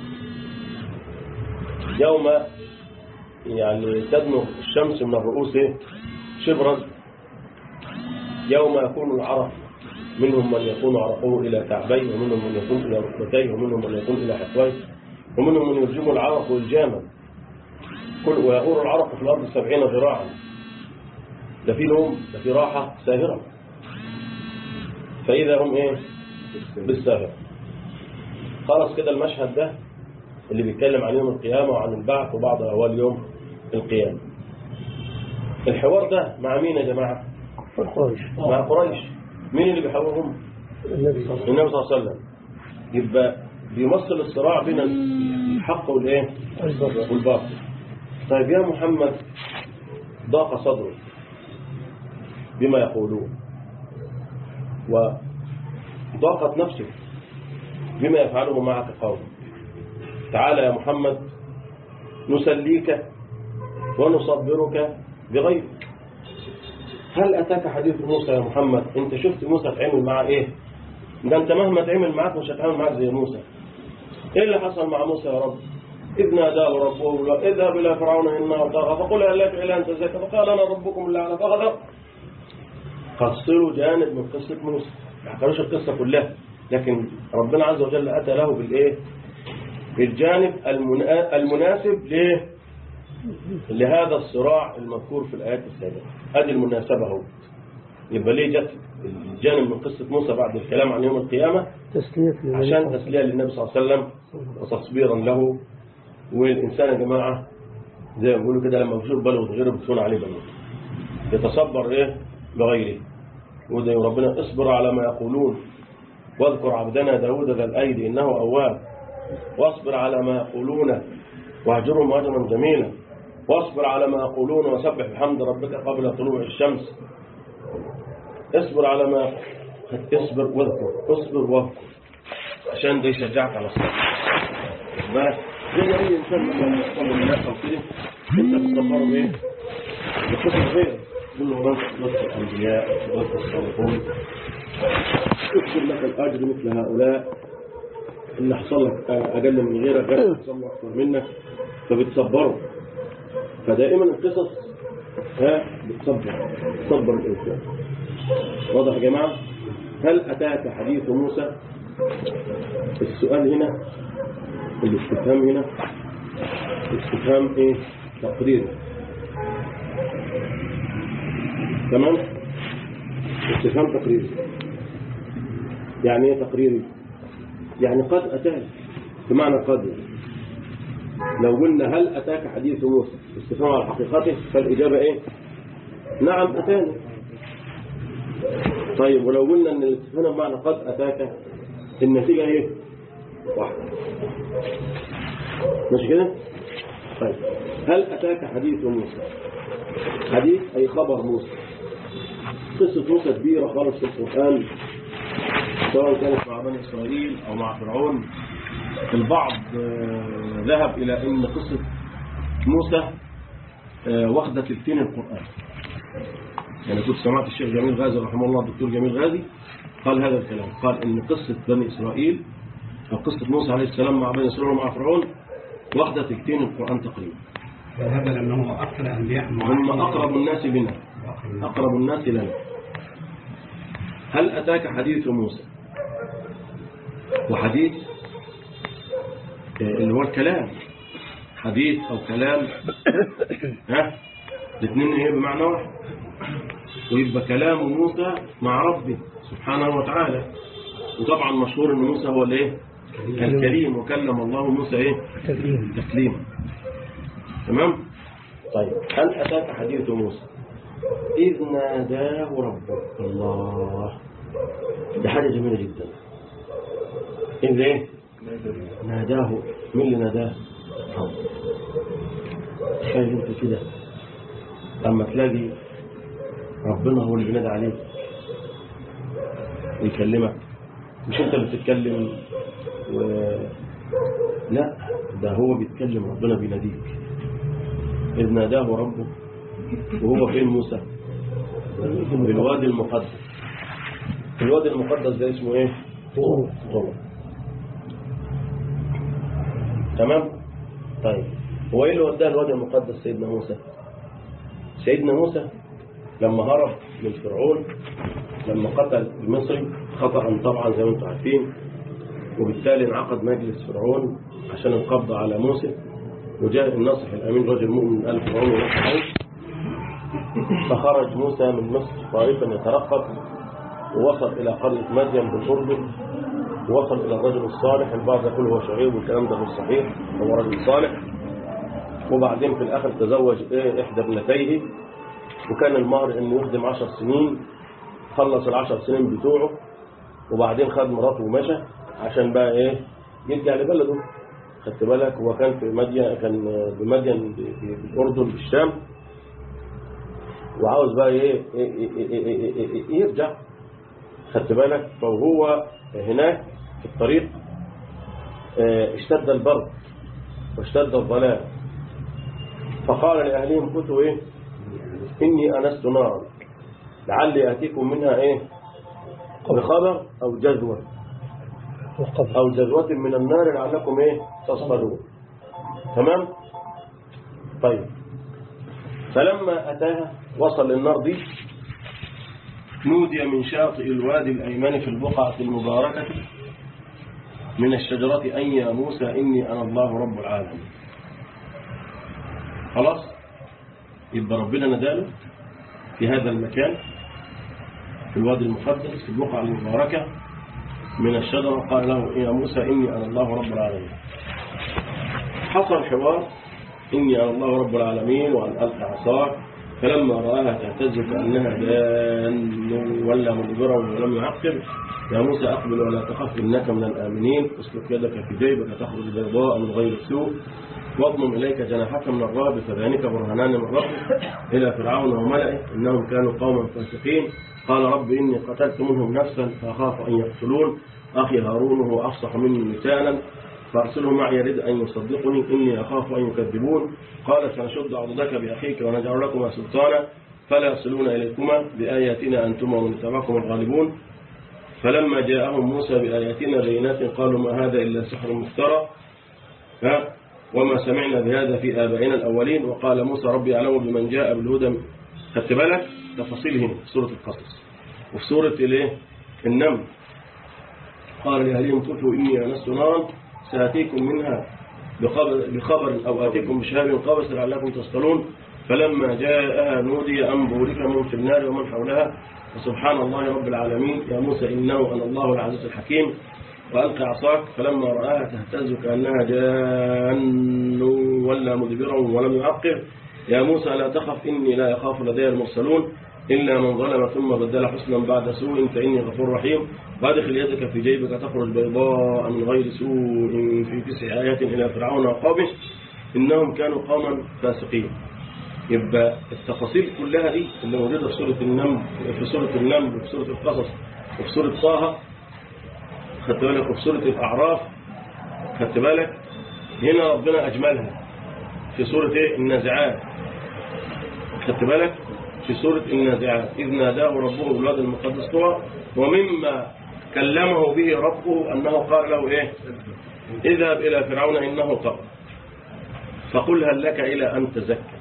يوم يعني تدنو الشمس من الرؤوس إيه؟ شبرا يوم يكون العرق منهم من يكون عرقه إلى كعبيه ومنهم من يكون إلى ركبتيه ومنهم من يكون إلى حقويه ومنهم من يرجم العرق والجامع كل ويغور العرق في الأرض سبعين ذراعا ده في نوم ده في راحة ساهرة فإذا هم إيه بالساهرة خلاص كده المشهد ده اللي بيتكلم عن يوم القيامة وعن البعث وبعض أهوال يوم القيامة الحوار ده مع مين يا جماعة
قريش
مع قريش مين اللي بيحاورهم
النبي صلى الله عليه
النبي صلى الله عليه وسلم يبقى بيمثل الصراع بين الحق والايه
وسلم
والباطل طيب يا محمد ضاق صدرك بما يقولون وضاقت نفسك بما يفعله معك قوم تعال يا محمد نسليك ونصبرك بغيرك هل أتاك حديث موسى يا محمد انت شفت موسى تعمل معاه ايه ده انت مهما تعمل معاك مش هتعمل معاك زي موسى ايه اللي حصل مع موسى يا رب إذ ناداه ربه اذهب إلى فرعون إنه طغى فقل هل لك إلى أن تزكى فقال أنا ربكم الأعلى فغدر قصروا جانب من قصة موسى ما حكروش القصة كلها لكن ربنا عز وجل أتى له بالإيه بالجانب المنا- المناسب ليه لهذا الصراع المذكور في الآيات السابقة هذه المناسبة هو يبقى ليه جت الجانب من قصة موسى بعد الكلام عن يوم القيامة
تسلية للنبي
عشان
صلى الله عليه
تسلية للنبي صلى الله عليه وسلم وتصبيرا له والإنسان يا جماعة زي ما بيقولوا كده لما بيشوف بلوه غيره بتكون عليه بلوه يتصبر إيه بغيره وده ربنا اصبر على ما يقولون واذكر عبدنا داود ذا الأيدي إنه أواب واصبر على ما يقولون واهجرهم هجرا جميلا واصبر على ما يقولون وسبح بحمد ربك قبل طلوع الشمس اصبر على ما اصبر واذكر اصبر واذكر عشان ده يشجعك على الصبر بس زي ما اي انسان لما يحصل له مناسبه كده انت بتصبره بايه؟ بتصبر غيره تقول له بس بس الانبياء بس الصالحون اكتب لك الاجر مثل هؤلاء اللي حصل لك اقل من غيرك غيرك حصل له اكثر منك فبتصبره فدائما القصص ها بتصبر تصبر الانسان واضح يا جماعه هل اتاك حديث موسى السؤال هنا الاستفهام هنا استفهام ايه تقريري تمام استفهام تقريري يعني ايه تقريري يعني قد اتاك بمعنى قد لو قلنا هل اتاك حديث موسى استفهام على حقيقته فالاجابه ايه نعم اتاني طيب ولو قلنا ان الاستفهام بمعنى قد اتاك النتيجه ايه واحده مش كده طيب هل أتاك حديث موسى حديث أي خبر موسى قصة موسى كبيرة خالص في القرآن سواء كانت مع بني إسرائيل أو مع فرعون البعض آه، ذهب إلى أن قصة موسى آه، واخدة تلتين القرآن يعني كنت سمعت الشيخ جميل غازي رحمه الله الدكتور جميل غازي قال هذا الكلام قال إن قصة بني إسرائيل أو قصة موسى عليه السلام مع بني إسرائيل ومع فرعون واخدة تلتين القرآن تقريبا
هذا لأنه أكثر الأنبياء
هم أقرب الناس بنا أقرب الناس لنا هل أتاك حديث موسى وحديث آه، اللي هو الكلام حديث أو كلام ها الاثنين ايه بمعنى واحد ويبقى كلام موسى مع ربه سبحانه وتعالى وطبعا مشهور ان موسى هو الايه الكريم وكلم الله موسى ايه
تكريم
تكليما تمام طيب هل أتاك حديث موسى إذ ناداه ربه الله ده حاجة جميلة جدا إذ إيه ناداه مين اللي ناداه رب تخيل انت كده لما تلاقي ربنا هو اللي بينادى عليك ويكلمك مش انت اللي بتتكلم و... لا ده هو بيتكلم ربنا بيناديك إذ ناداه ربه وهو فين موسى في الوادي المقدس الوادي المقدس ده اسمه ايه
طور.
طور تمام طيب هو ايه اللي وداه الوادي المقدس سيدنا موسى سيدنا موسى لما هرب من فرعون لما قتل المصري خطأ طبعا زي ما انتم عارفين وبالتالي انعقد مجلس فرعون عشان القبض على موسى وجاء الناصح الأمين رجل مؤمن من آل فرعون ونصحه فخرج موسى من مصر طائفا يترقب ووصل إلى قرية مدين بالأردن ووصل إلى الرجل الصالح البعض يقول هو شعيب والكلام ده مش صحيح هو رجل صالح وبعدين في الآخر تزوج إيه إحدى ابنتيه وكان المهر إنه يخدم عشر سنين خلص العشر سنين بتوعه وبعدين خد مراته ومشى عشان بقى إيه يرجع لبلده خدت بالك هو كان في مدين كان بمدين في في الأردن في الشام وعاوز بقى ايه إيه- إيه- إيه- إيه- إيه- إيه يرجع خدت بالك فهو هناك في الطريق آه، اشتد البرد واشتد الظلام فقال لأهلهم كنتوا ايه إني أنست نارا لعلي أتيكم منها ايه بخبر أو جذوة
والقبر
أو جذوة من النار لعلكم ايه تصطلون تمام طيب فلما أتاها وصل للنار دي نودي من شاطئ الوادي الأيمن في البقعة المباركة من الشجرة أن يا موسى إني أنا الله رب العالمين خلاص يبقى ربنا نداله في هذا المكان في الوادي المقدس في البقعة المباركة من الشجرة قال له يا موسى إني أنا الله رب العالمين حصل حوار إني أنا الله رب العالمين وأن ألقى عصاك فلما رآها تهتز كأنها جان ولا مدبرا ولم يعقب يا موسى أقبل ولا تخف إنك من الآمنين اسلك يدك في جيبك تخرج بيضاء من غير سوء واضمم إليك جناحك من الرعب فذلك برهنان من ربك إلى فرعون وملئه إنهم كانوا قوما فاسقين قال رب إني قتلت منهم نفسا فأخاف أن يقتلون أخي هارون هو أفصح مني لسانا فأرسله معي يريد أن يصدقني إني أخاف أن يكذبون قال سنشد عضدك بأخيك ونجعل لكما سلطانا فلا يصلون إليكما بآياتنا أنتما ومن تبعكم الغالبون فلما جاءهم موسى بآياتنا بينات قالوا ما هذا إلا سحر مفترى ها وما سمعنا بهذا في آبائنا الأولين وقال موسى ربي أعلم بمن جاء بالهدى خدت بالك تفاصيل هنا في سورة القصص وفي سورة الايه النمل قال لأهلهم كفوا إني أنست نارا سآتيكم منها بخبر, بخبر أو آتيكم بشهاب قبس لعلكم تصطلون فلما جاءها نودي أن بورك من في النار ومن حولها وسبحان الله رب العالمين يا موسى إنه أنا الله العزيز الحكيم وألقى عصاك فلما رآها تهتز كأنها جان ولا مدبرا ولم يعقب يا موسى لا تخف إني لا يخاف لدي المرسلون إلا من ظلم ثم بدل حسنا بعد سوء فإني غفور رحيم وادخل يدك في جيبك تخرج بيضاء من غير سوء في تسع آيات إلى فرعون وقومه إنهم كانوا قوما فاسقين يبقى التفاصيل كلها دي اللي موجودة في سورة النمل في سورة النمل وفي سورة القصص وفي سورة طه خدت بالك وفي سورة الأعراف خدت بالك هنا ربنا أجملها في سورة إيه؟ النازعات خدت بالك في سورة النازعات إذ ناداه ربه بالواد المقدس طوى ومما كلمه به ربه أنه قال له إيه اذهب إلى فرعون إنه طغى فقل هل لك إلى أن تزكى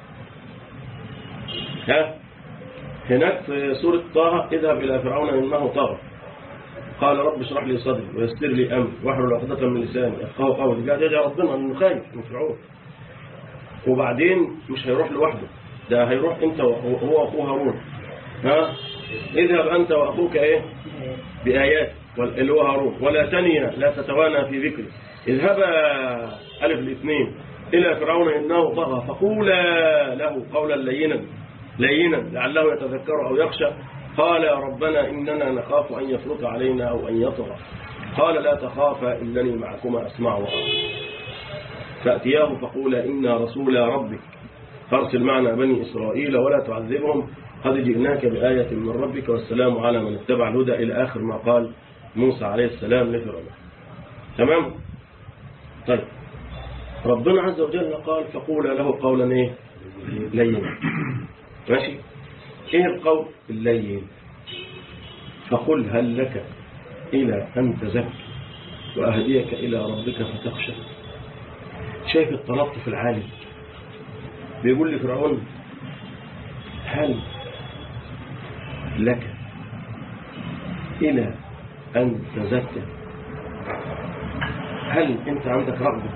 ها هناك في سورة طه اذهب إلى فرعون إنه طغى قال رب اشرح لي صدري ويسر لي أمري واحلل عقدة من لساني يفقهوا قولي قاعد يدعي ربنا إنه خايف من فرعون وبعدين مش هيروح لوحده ده هيروح انت وهو واخوه هارون ها اذهب انت واخوك ايه بايات اللي هو هارون ولا تنيا لا تتوانى في ذكري اذهبا الف الاثنين الى فرعون انه طغى فقولا له قولا لينا لينا لعله يتذكر او يخشى قال يا ربنا اننا نخاف ان يفرط علينا او ان يطغى قال لا تخافا انني معكما اسمع وارى فأتياه فقولا إنا رسول ربك فارسل معنا بني إسرائيل ولا تعذبهم قد جئناك بآية من ربك والسلام على من اتبع الهدى إلى آخر ما قال موسى عليه السلام لفرعون تمام طيب ربنا عز وجل قال فقولا له قولا ايه لينا ماشي ايه القول اللين فقل هل لك الى ان تزكي واهديك الى ربك فتخشى شايف التلطف العالي بيقول لفرعون هل لك إلى أن تزكى هل أنت عندك رغبة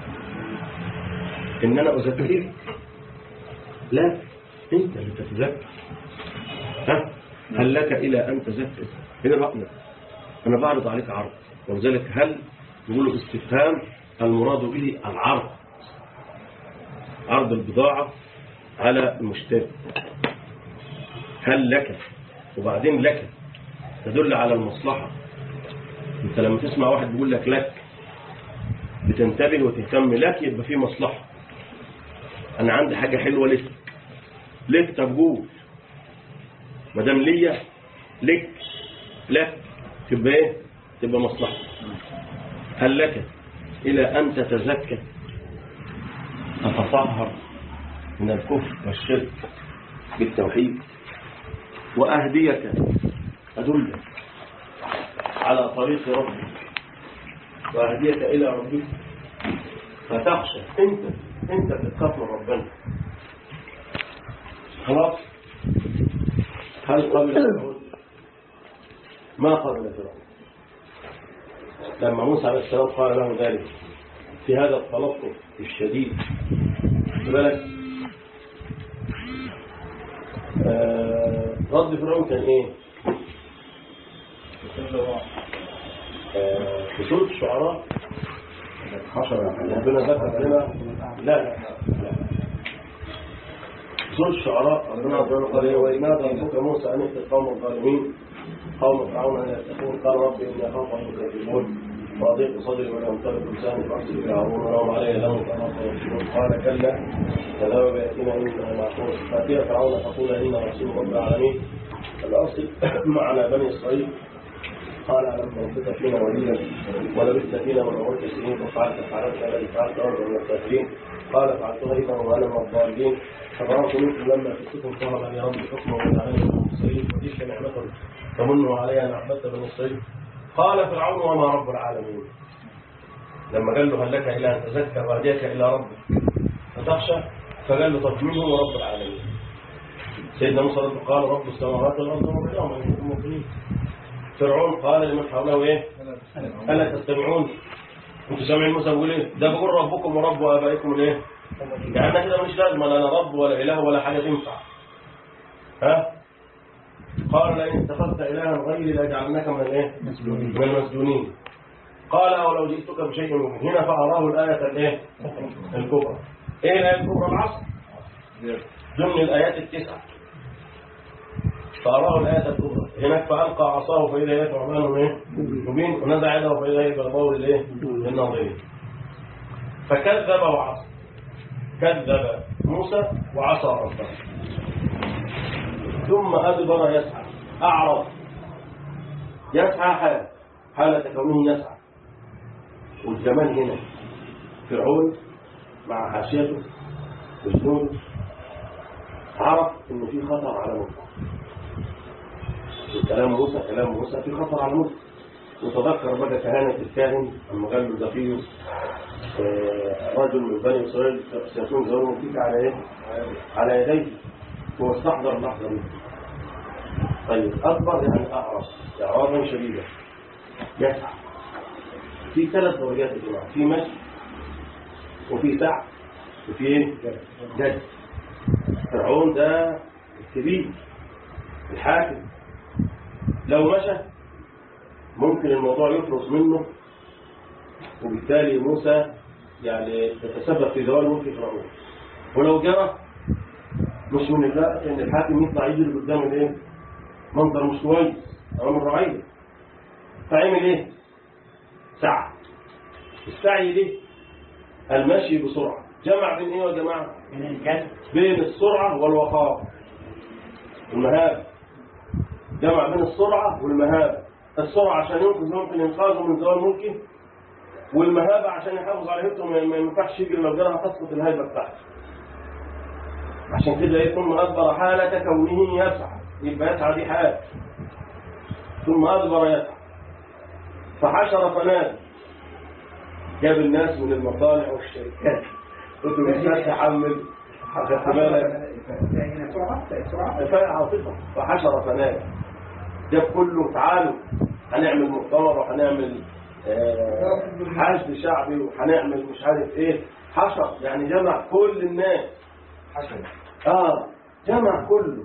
إن أنا أزكيك لا أنت اللي تتزكى ها هل لك إلى أن تزكى هنا رأينا أنا بعرض عليك عرض ولذلك هل يقولوا استفهام المراد به العرض عرض البضاعة على المشتري هل لك وبعدين لك تدل على المصلحة انت لما تسمع واحد بيقول لك لك بتنتبه وتهتم لك يبقى فيه مصلحة انا عندي حاجة حلوة لك لك طب قول ما دام ليا لك لك تبقى ايه تبقى مصلحة هل لك الى ان تتزكى تتطهر من الكفر والشرك بالتوحيد وأهديك أدلك على طريق ربك وأهديك إلى ربك فتخشى أنت أنت بتخاف من ربنا خلاص هل قبل فرعون ما قبل فرعون لما موسى عليه السلام قال له ذلك في هذا التلطف الشديد بالك آه رد فرعون كان ايه آه في سورة الشعراء ربنا ذكر لنا لا لا لا في سورة الشعراء ربنا قال ايه وإذ نادى ربك موسى أن ائت القوم الظالمين قوم فرعون أن يتقون قال رب إني أخاف أن يكذبون وأضيق صدري ولا أمتلك لساني فأحسن في هارون ونوم علي لهم قال كلا فذهب بيأتينا إنا معقول فأتي فرعون فقول إنا رسول رب العالمين الأصل معنا بني إسرائيل قال ألم ربك فينا وليا ولبثت فينا من عمرك سنين وفعلت فعلت الذي فعلت أرض من الكافرين قال فعلتها إذا وأنا من الضالين فبرأت منكم لما أتيتكم طلبا يا رب حكما وجعلني من المرسلين وتلك نعمة تمنوا علي أن عبدت بني إسرائيل قال فرعون وما رب العالمين لما قال له هل لك إلى أن تزكى وأهديك إلى ربك فتخشى فقال له طب مين هو رب العالمين سيدنا موسى رب قال رب السماوات والأرض وما بينهما إن كنتم موقنين فرعون قال لمن حوله إيه ألا تستمعون انتوا سامعين موسى بيقول إيه ده بقول ربكم ورب آبائكم الإيه يعني أنا كده مش لازم لا أنا رب ولا إله ولا حاجة تنفع ها قال لئن اتخذت إلها غيري لجعلناك من الايه من المسجونين قال أولو جئتك بشيء مبين هنا فأراه الآية الايه الكبرى ايه الآية الكبرى العصر ضمن الآيات التسعة فأراه الآية الكبرى هناك فألقى عصاه فإذا هي ثعبان ايه مبين ونزع يده فإذا هي بلبور الايه الناظرين فكذب وعصى كذب موسى وعصى ربه ثم أدبر يسعى أعرض يسعى حال حالة كونه يسعى والزمان هنا فرعون مع حاشيته وجنوده عرف إن في خطر على ملكه كلام موسى كلام موسى في خطر على ملكه وتذكر بقى كهانة الكاهن لما قال له زكي رجل من بني إسرائيل سيكون ظلم فيك على إيه؟ على يديه هو استحضر لحظة منه طيب أكبر يعني أعرف إعراضا شديدا يسعى في ثلاث درجات يا جماعة في مشي وفي سعي وفي ايه؟ جد فرعون ده الكبير الحاكم لو مشى ممكن الموضوع يفرص منه وبالتالي موسى يعني يتسبب في زوال ملك فرعون ولو جرى مش من الله ان الحاكم يطلع يجري قدام الايه منظر مش كويس امام الرعيه فعمل ايه سعى السعي ليه المشي بسرعه جمع بين ايه يا جماعه بين السرعه والوقار المهابه جمع بين السرعه والمهابه السرعة عشان ينقذ ممكن إنقاذه من زوال ملكه والمهابة عشان يحافظ على هيبته ما ما ينفعش يجري لو جرى تسقط الهيبة بتاعته عشان كده ايه ثم أدبر حالة كونه يسعى يبقى يسعى دي حال ثم أدبر يسعى فحشر فنادى جاب الناس من المصانع والشركات قلت له مش تحمل خدت بالك
هنا سرعة سرعة
كفاية عاطفة فحشر فنادى جاب كله تعالوا هنعمل مؤتمر وهنعمل آه، حشد شعبي وهنعمل مش عارف ايه حشر يعني جمع كل الناس
حشر
اه جمع كله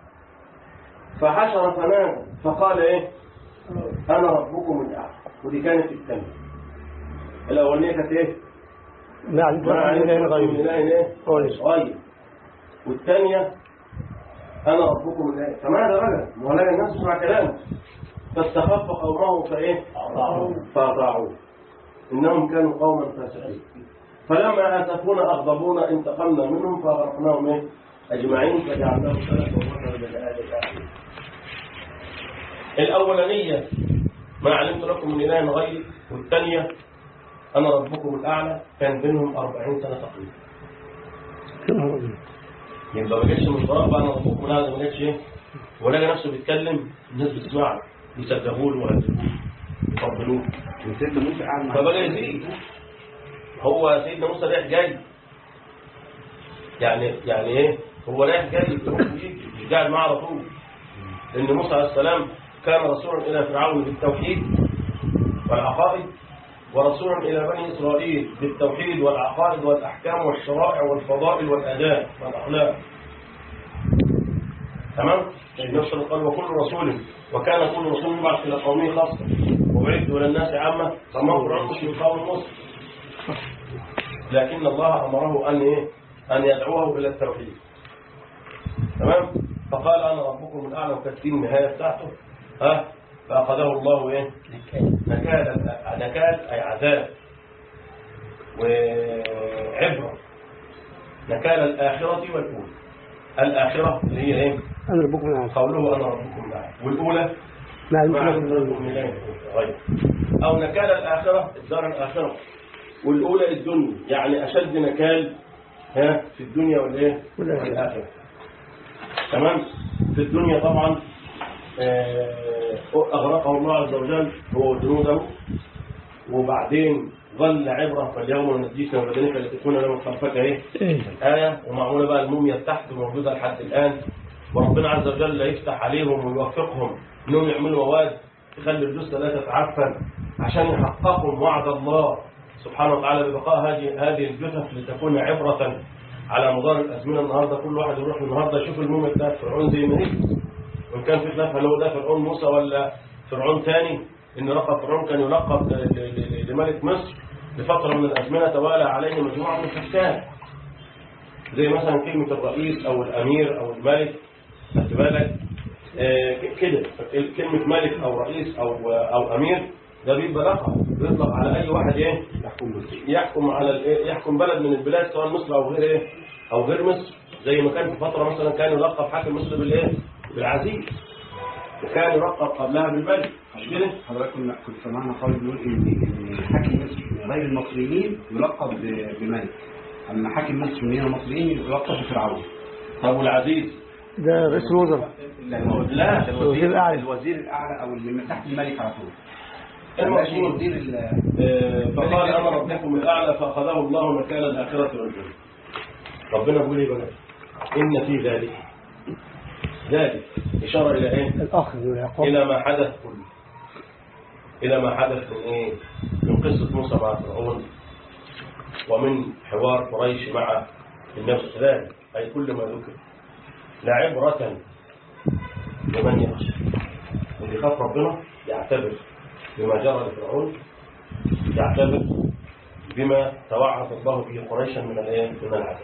فحشر فنادى فقال ايه انا ربكم الاعلى ودي كانت الثانيه الاولانيه كانت ايه
ما علمت
ما
لكم من إله
علمت لكم من
غيري
اله ايه
غيري.
غير والثانيه انا ربكم الاعلى فماذا بقى ما هو لقى الناس تسمع كلامه فاستخف قومه فايه فاطاعوه انهم كانوا قوما فاسقين فلما اسفونا اغضبونا انتقمنا منهم فاغرقناهم ايه اجمعين فجعلناهم سلفا ومثلا لآل الاخرين الاولانيه ما علمت لكم من اله غيري والثانيه انا ربكم الاعلى كان بينهم 40 سنه تقريبا
يا نهار أبيض.
يبقى ما جاتش من فراغ بقى انا ربكم الاعلى ما جاتش ايه ولقى نفسه بيتكلم الناس بتسمع له يسبحوا له ويهزموه يفضلوه
وسيدنا موسى قاعد مع
فبقى يزيد هو سيدنا موسى رايح جاي يعني يعني ايه هو رايح جاي يروح ويجي مش قاعد معاه على طول لان موسى عليه السلام كان رسولا الى فرعون بالتوحيد والعقائد ورسولا الى بني اسرائيل بالتوحيد والعقائد والاحكام والشرائع والفضائل والاداب والاخلاق تمام نفس قال وكل رسول وكان كل رسول يبعث الى قومه خاصه وبعثت الى الناس عامه فما فرعون مش من قوم مصر لكن الله امره ان ايه ان يدعوه الى التوحيد تمام فقال انا ربكم الاعلى وكانت دي النهايه بتاعته ها فاخذه الله ايه نكال نكال اي عذاب وعبره نكال الاخره والاولى الاخره اللي هي ايه
أنا ربكم الأعلى
قوله انا ربكم الاعلى والاولى
ما علمت
ما
لكم من
علمت لكم
غيري.
من إله غيره أو نكال الآخرة الدار الآخرة والأولى الدنيا يعني أشد نكال ها في الدنيا والإيه
والآخرة.
والآخرة تمام في الدنيا طبعا آه، أغرقه الله عز وجل هو وجنوده وبعدين ظل عبرة فاليوم ننجيك من بدنك لتكون لمن خلفك ايه
إيه.
آية ومعمولة بقى الموميا تحت موجودة لحد الآن وربنا عز وجل يفتح عليهم ويوفقهم انهم يعملوا مواد تخلي الجثة لا تتعفن عشان يحققوا وعد الله سبحانه وتعالى ببقاء هذه هذه الجثث لتكون عبرة على مدار الأزمنة النهاردة كل واحد يروح النهاردة يشوف الموميا بتاعت فرعون زي ما هي وإن كان في خلاف هل هو ده فرعون موسى ولا فرعون تاني إن لقب فرعون كان يلقب ل- ل- ل- لملك مصر لفترة من الأزمنة توالى عليه مجموعة من الحكام زي مثلا كلمة الرئيس أو الأمير أو الملك خدت بالك آه، ك- كده كلمة ملك أو رئيس أو أو أمير ده بيبقى لقب بيطلق على أي واحد إيه
يحكم مصر
يحكم على الإيه؟ يحكم بلد من البلاد سواء مصر أو غير إيه أو غير مصر زي ما كان في فترة مثلا كان يلقب حاكم مصر بالإيه بالعزيز وكان يلقب قبلها بالملك مش كده
حضرتك كنا كنت سمعنا خالد بيقول ان ان حاكم مصر غير المصريين يلقب ب- بملك اما حاكم مصر من هنا المصريين يلقب بفرعون
طب والعزيز
ده رئيس الوزراء
لا
لا
الوزير الأعلى.
الوزير الاعلى او اللي من تحت الملك على طول
المقصود.
وزير ال-
آه، فقال انا ربكم الاعلى فاخذه الله مكان الاخره والجنه ربنا بيقول ايه بقى ان في ذلك ذلك اشاره الى ايه
الأخذ والعقاب
الى ما حدث كله الى ما حدث من ايه من قصه موسى مع فرعون ومن حوار قريش مع النفس ذلك اي كل ما ذكر لعبره لمن يخشى واللي خاف ربنا يعتبر بما جرى لفرعون يعتبر بما توعد الله به قريشا من الايه من العذاب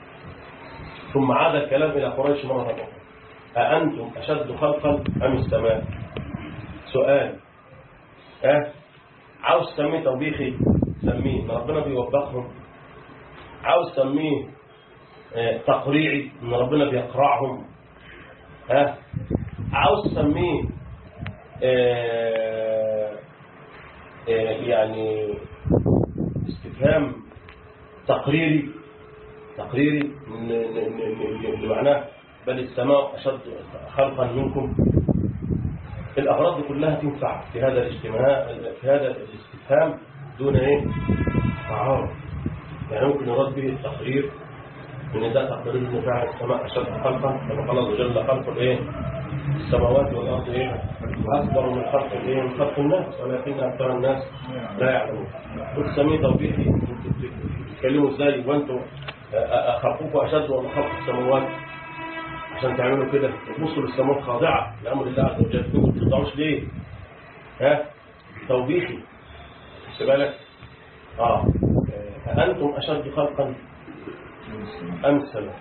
ثم عاد الكلام الى قريش مره اخرى أأنتم أشد خلقا أم السماء سؤال ها عاوز تسميه توبيخي سميه ما ربنا بيوبخهم عاوز تسميه آه، تقريعي ان ربنا بيقرعهم ها عاوز تسميه آه، آه، يعني استفهام تقريري تقريري ن- ن- ن- اللي معناه بل السماء أشد خلقا منكم الأغراض دي كلها تنفع في هذا الاجتماع في هذا الاستفهام دون ايه تعارض يعني ممكن يراد به التقرير ان ده تقرير ان فعل السماء اشد خلقا كما قال الله جل خلق الايه السماوات والارض ايه اكبر من خلق الايه من خلق الناس ولكن اكثر الناس لا يعلمون قلت سميه توبيخي انتوا بتتكلموا ازاي وانتوا خلقكم اشد ولا خلق السماوات عشان تعملوا كده تبصوا للسماوات خاضعه لامر الله عز وجل انتوا ما بتخضعوش ليه ها توبيخي خد بالك اه آه، أأنتم أشد خلقا أم السماء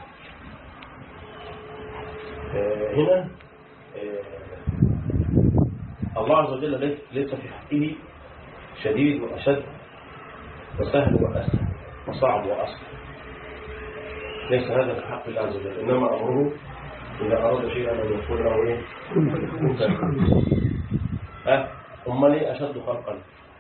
آه، هنا آه، الله عز وجل ليس- ليس في حقه شديد وأشد وسهل وأسهل وصعب وأصعب ليس هذا في حق الله عز وجل إنما أمره إذا أراد شيئا أن يقول له إيه كن فيكون. ها أمال إيه أشد خلقا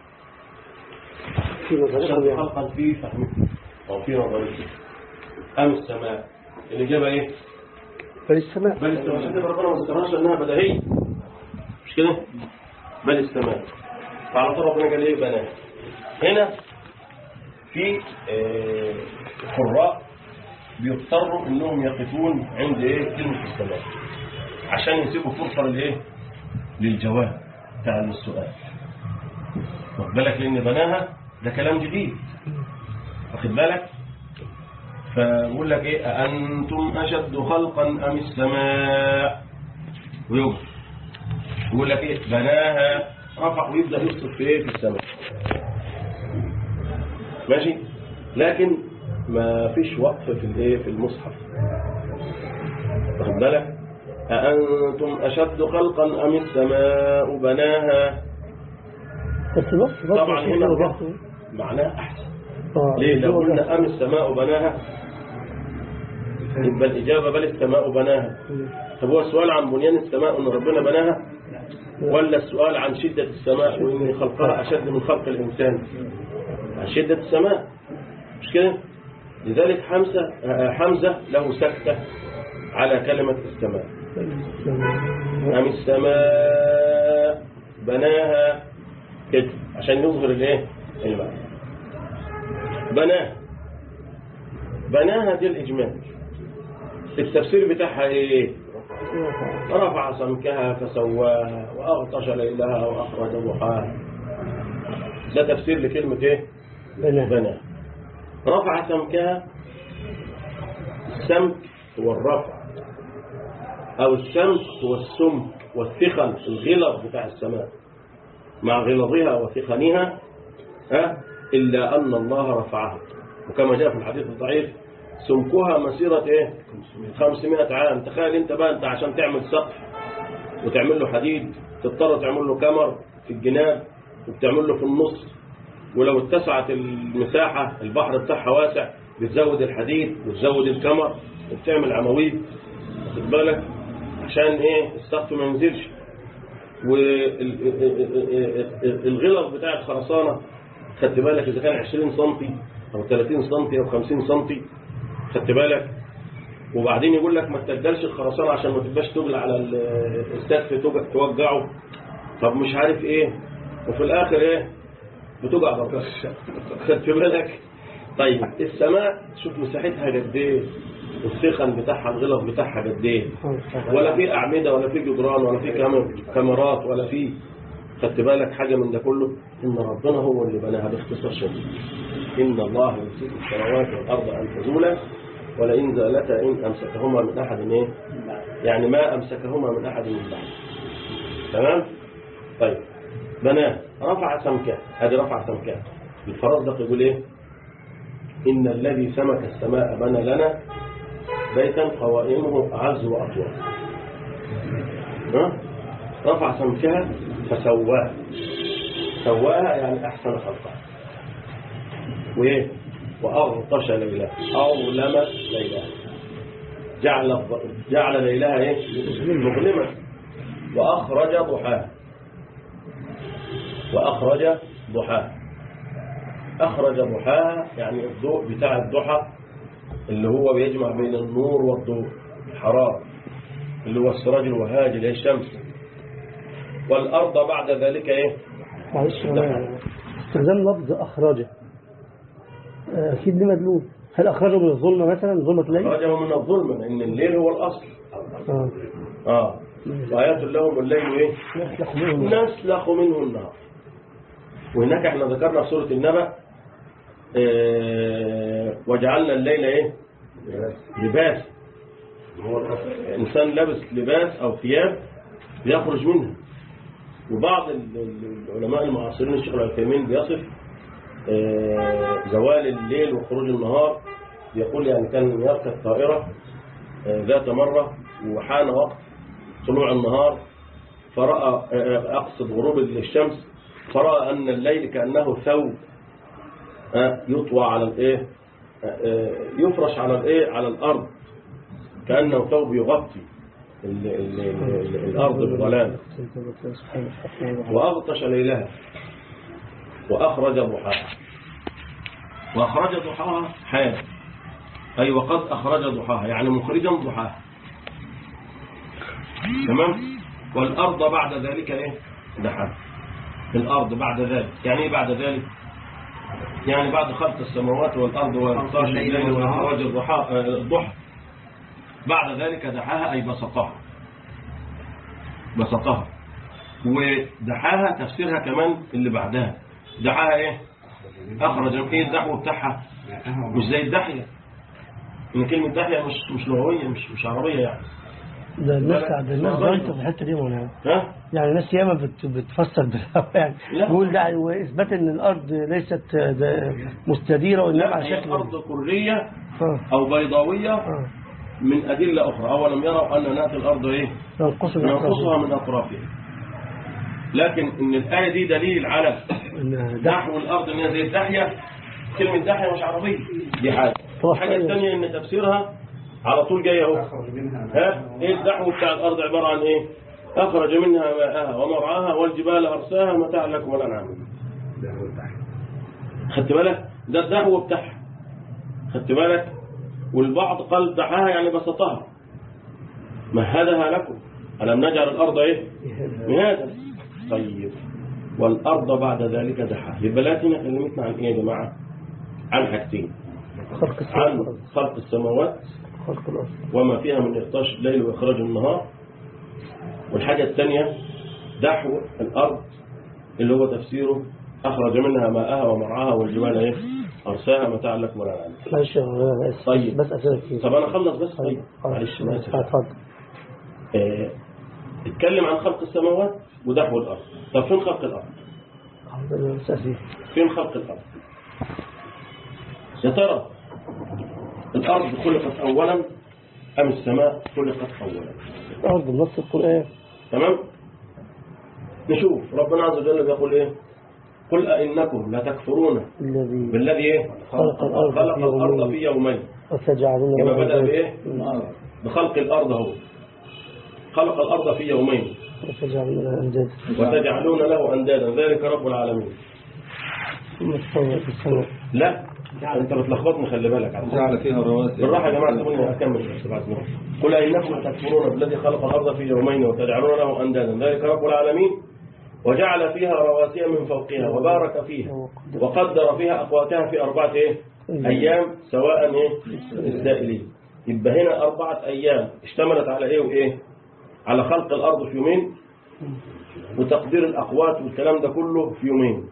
في نظرية
أشد
يعني
خلقا في فهمكم أو في نظريتكم أم السماء الإجابة إيه؟
بل السماء
بل السماء عشان كده ربنا ما ذكرهاش لأنها بديهية مش كده؟ بل السماء فعلى طول ربنا قال إيه بنات هنا في آه، قراء بيضطروا إنهم يقفون عند إيه؟ كلمة السماء عشان يسيبوا فرصة للإيه؟ للجواب بتاع السؤال واخد بالك لأن بناها ده كلام جديد واخد بالك فبقول لك ايه أأنتم أشد خلقا أم السماء ويقف يقول لك ايه بناها رفع ويبدأ يصف في ايه في السماء ماشي لكن ما فيش وقف في الايه في المصحف واخد بالك أأنتم أشد خلقا أم السماء بناها
بس الوقت برضه
طبعا
في
هنا
برضه
معناه أحسن
آه،
ليه لو
هو ده.
قلنا أم السماء بناها يبقى الإجابة بل السماء بناها طب هو السؤال عن بنيان السماء أن ربنا بناها ولا السؤال عن شدة السماء وإن خلقها أشد من خلق الإنسان عن شدة السماء مش كده لذلك حمزة حمزة له سكتة على كلمة السماء أم السماء بناها كده عشان يظهر الايه المعنى بناها بناها دي الإجمال التفسير بتاعها ايه رفع سمكها فسواها وأغطش ليلها وأخرج ضحاها ده تفسير لكلمة ايه
بناء
بنى رفع سمكها السمك هو الرفع أو السمك هو السمك والثخن الغلظ بتاع السماء مع غلظها وثخنها ها إلا أن الله رفعها وكما جاء في الحديث الضعيف سمكها مسيرة إيه 500 عام تخيل أنت بقى أنت عشان تعمل سقف وتعمل له حديد تضطر تعمل له كمر في الجناب وبتعمل له في النص ولو اتسعت المساحة البحر بتاعها واسع بتزود الحديد وتزود الكمر وبتعمل عواميد واخد بالك عشان ايه السقف ما ينزلش والغلظ بتاع الخرسانة خدت بالك اذا كان 20 سم او 30 سم او 50 سم خدت بالك وبعدين يقول لك ما تتجلش الخرسانة عشان ما تبقاش تجل على ال- السقف توج- توجعه طب مش عارف ايه وفي الاخر ايه بتقع برضه خدت بالك طيب السماء شوف مساحتها قد ايه والسخن بتاعها الغلظ بتاعها قد ايه ولا في اعمده ولا في جدران ولا في كام- كاميرات ولا في خدت بالك حاجه من ده كله ان ربنا هو اللي بناها باختصار شديد ان الله يمسك السماوات والارض ان تزولا ولئن زالتا ان امسكهما من احد ايه يعني ما امسكهما من احد من بعد تمام طيب بناه رفع سمكه هذه رفع سمكه الفرزدق يقول ايه ان الذي سمك السماء بنى لنا بيتا قوائمه اعز واطول ها؟ رفع سمكها فسواها سواها يعني احسن خلقها وايه واغطش ليلها اظلم ليلها جعل الض- جعل ليلها ايه مظلمه واخرج ضحاها وأخرج ضحاها أخرج ضحاها يعني الضوء بتاع الضحى اللي هو بيجمع بين النور والضوء الحرارة اللي هو السراج الوهاج اللي هي الشمس والأرض بعد ذلك إيه
معلش أنا استخدام لفظ أخرجه آه، أكيد ليه مدلول هل أخرجه من الظلمة مثلا ظلمة الليل؟
أخرجه من الظلم لأن الليل هو الأصل
آه.
آه وآيات لهم الليل إيه
يسلخ منهم
نسلخ منه النار وهناك احنا ذكرنا في سورة النبأ اه وجعلنا الليل ايه لباس انسان لابس لباس او ثياب بيخرج منها وبعض ال- ال- العلماء المعاصرين الشيخ العثيمين بيصف اه زوال الليل وخروج النهار يقول يعني كان يركب طائرة اه ذات مرة وحان وقت طلوع النهار فرأى آه، أقصد غروب الشمس فرأى أن الليل كأنه ثوب آه، يطوى على الإيه آه، آه، يفرش على الإيه على الأرض كأنه ثوب يغطي ال- ال- ال- الأرض بظلام وأغطش ليلها وأخرج ضحاها وأخرج ضحاها حال أي وقد أخرج ضحاها يعني مخرجا ضحاها تمام والأرض بعد ذلك إيه دحاها الأرض بعد ذلك يعني إيه بعد ذلك يعني بعد خلق السماوات والأرض وإغطاش الليل وإخراج الضحى آه، الضحى بعد ذلك دحاها أي بسطها بسطها ودحاها تفسيرها كمان اللي بعدها دحاها ايه اخرج ايه الدحو بتاعها مش زي الدحية ان كلمة دحية مش مش لغوية مش مش عربية يعني
ده الناس ده الناس ضايعة في الحتة دي يا مولانا
ها
يعني الناس ياما بت- بتفسر بالهوا يعني
لا.
بيقول ده واثبات ان الارض ليست ده مستديره وانما
لا
على
هي
شكل
أرض كرية
اه
أو بيضاوية
اه
من أدلة أخرى أولم يروا أن نأتي الأرض إيه
ينقص من
ننقصها
أطرافها.
من أطرافها لكن إن الآية دي دليل على
إن ده
نحو الأرض إن هي زي الداحية كلمة داحية مش عربية دي حاجة
طبعا.
الحاجة الثانية إن تفسيرها على طول جاي أهو
أخرج منها
ها إيه الدحو بتاع الأرض عبارة عن إيه أخرج منها ماءها ومرعاها والجبال أرساها متاعا لكم والأنعام
ده هو الدحيح.
خدت بالك ده الدحو بتاعها خدت بالك والبعض قال دحاها يعني بسطها مهدها لكم ألم نجعل الأرض إيه مهادا طيب والأرض بعد ذلك دحاها يبقى لاتنا كلمتنا عن إيه يا جماعة عن حاجتين
خلق السماء
عن
والأرض.
خلق السماوات
خلق الارض
وما فيها من إغطاش الليل وإخراج النهار والحاجة الثانية دحو الأرض اللي هو تفسيره أخرج منها ماءها ومرعاها والجبال إيه أرساها متاعا لكم وللأنعام
معلش يا مولانا أنا آسف.
طيب.
بس اسئله كتير
طب أنا أخلص بس طيب
طيب
معلش أنا آسف.
اتفضل
آه، اتكلم عن خلق السماوات ودحو الأرض طب فين خلق الأرض
أنا بس اسف
فين خلق الأرض يا ترى الأرض خلقت أولا أم السماء خلقت أولا
الارض بنص القران
تمام نشوف ربنا عز وجل بيقول إيه قل أئنكم لتكفرون
الذي
بالذي إيه
خلق الأرض
خلق
في
الأرض
يومين.
في يومين
وتجعلون
يبقى
له
بدأ
أندادا.
بإيه بخلق الأرض هو خلق الأرض في يومين
وتجعلون له أندادا
وتجعلون له أندادا ذلك رب العالمين
ثم استوى في السماء
لا انت بتلخبطني خلي بالك على فكرة.
جعل فيها رواسي
بالراحه يا جماعه سيبوني اكمل بس بعد ما قل انكم تكفرون بالذي خلق الارض في يومين وتجعلون له اندادا ذلك رب العالمين وجعل فيها رواسي من فوقها وبارك فيها وقدر فيها اقواتها في اربعه ايه ايام سواء ايه للسائلين يبقى هنا اربعه ايام اشتملت على ايه وايه على خلق الارض في يومين وتقدير الاقوات والكلام ده كله في يومين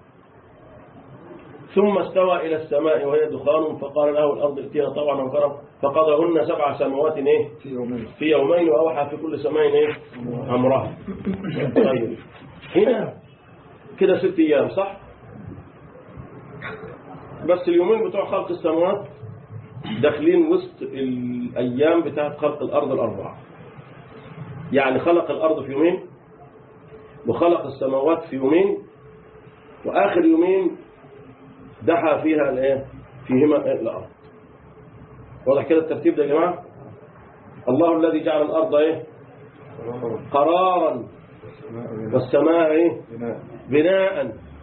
ثم استوى إلى السماء وهي دخان فقال له الأرض ائتيها طوعا وكرم فقضاهن سبع سماوات إيه
في يومين
في يومين وأوحى في كل سماء إيه أمرها طيب هنا كده ست أيام صح بس اليومين بتوع خلق السماوات داخلين وسط الأيام بتاعت خلق الأرض الأربعة يعني خلق الأرض في يومين وخلق السماوات في يومين وآخر يومين دحى فيها الايه فيهما الارض واضح كده الترتيب ده يا جماعه الله الذي جعل الارض ايه قرارا والسماء ايه بناء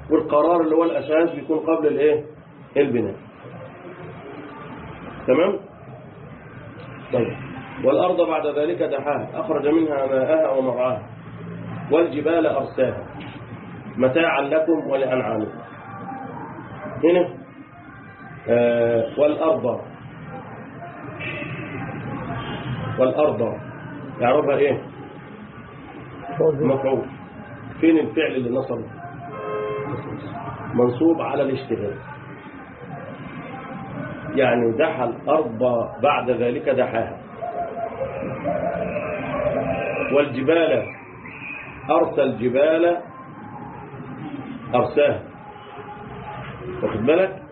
والقرار اللي هو الأساس بيكون قبل الايه البناء تمام طيب والأرض بعد ذلك دحاها أخرج منها ماءها ومرعاها والجبال أرساها متاعا لكم ولأنعامكم هنا آه والأرض والأرض يعرفها إيه مفعول فين الفعل اللي نصب منصوب على الاشتغال يعني دحى الأرض بعد ذلك دحاها والجبال أرسى الجبال أرساها واخد بالك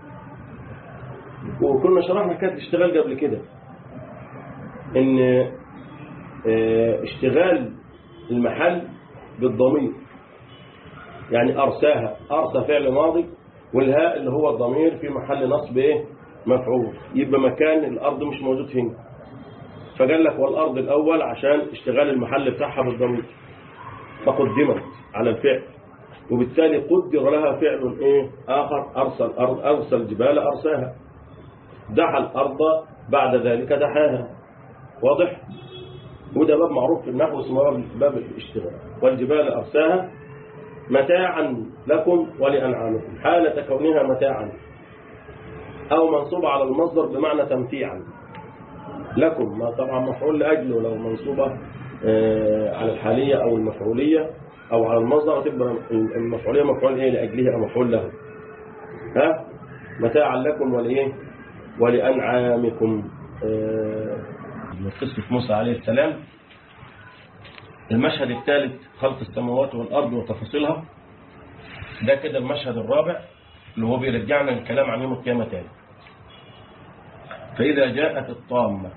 وكنا شرحنا كانت اشتغال قبل كده ان اه اشتغال المحل بالضمير يعني أرساها أرسى فعل ماضي والهاء اللي هو الضمير في محل نصب ايه مفعول يبقى مكان الأرض مش موجود هنا فقال لك والأرض الأول عشان اشتغال المحل بتاعها بالضمير فقدمت على الفعل وبالتالي قدر لها فعل ايه آخر أرسل الأرض أرسل الجبال أرساها دحى الأرض بعد ذلك دحاها واضح وده باب معروف في النحو اسمه باب الاشتغال والجبال أرساها متاعا لكم ولأنعامكم حالة كونها متاعا أو منصوبة على المصدر بمعنى تمتيعا لكم ما طبعا مفعول لأجله لو منصوبة على الحالية أو المفعولية أو على المصدر تبقى المفعولية مفعول إيه لأجله أو مفعول له ها متاعا لكم ولإيه ولأنعامكم من قصة موسى عليه السلام المشهد الثالث خلق السماوات والأرض وتفاصيلها ده كده المشهد الرابع اللي هو بيرجعنا للكلام عن يوم القيامة تاني فإذا جاءت الطامة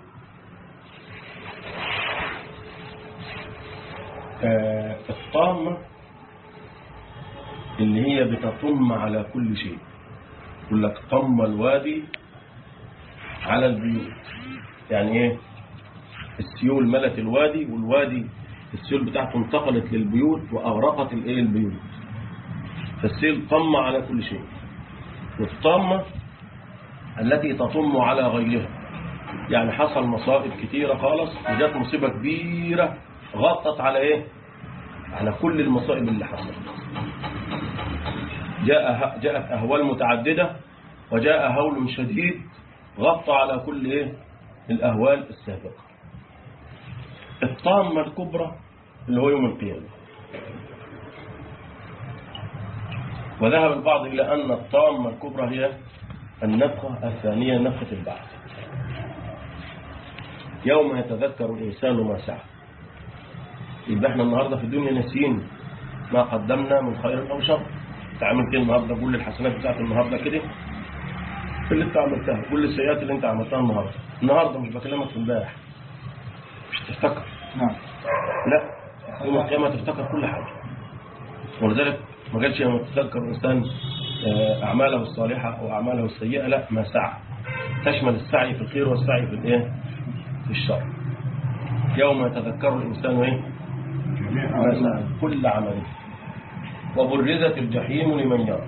آه الطامة اللي هي بتطم على كل شيء يقول لك طم الوادي على البيوت يعني ايه السيول ملت الوادي والوادي السيول بتاعته انتقلت للبيوت وأغرقت الايه البيوت فالسيل طم على كل شيء والطامة التي تطم على غيرها يعني حصل مصائب كتيرة خالص وجات مصيبة كبيرة غطت على ايه على كل المصائب اللي حصلت جاء جاءت أهوال متعددة وجاء هول شديد غطى على كل ايه الأهوال السابقة الطامة الكبرى اللي هو يوم القيامة وذهب البعض إلى أن الطامة الكبرى هي النفخة الثانية نفخة البعث يوم يتذكر الإنسان ما سعى يبقى احنا النهاردة في الدنيا ناسيين ما قدمنا من خير أو شر تعمل كده النهاردة كل الحسنات بتاعت النهاردة كده اللي انت عملتها كل السيئات اللي انت عملتها النهاردة النهاردة مش بكلمك في امبارح مش تفتكر
نعم
لا يوم القيامة تفتكر كل حاجة ولذلك ما قالش يوم تتذكر الإنسان أعماله الصالحة أو أعماله السيئة لا ما سعى تشمل السعي في الخير والسعي في الإيه في الشر يوم يتذكر الإنسان إيه ما سعى كل عمله وبرزت الجحيم لمن يرى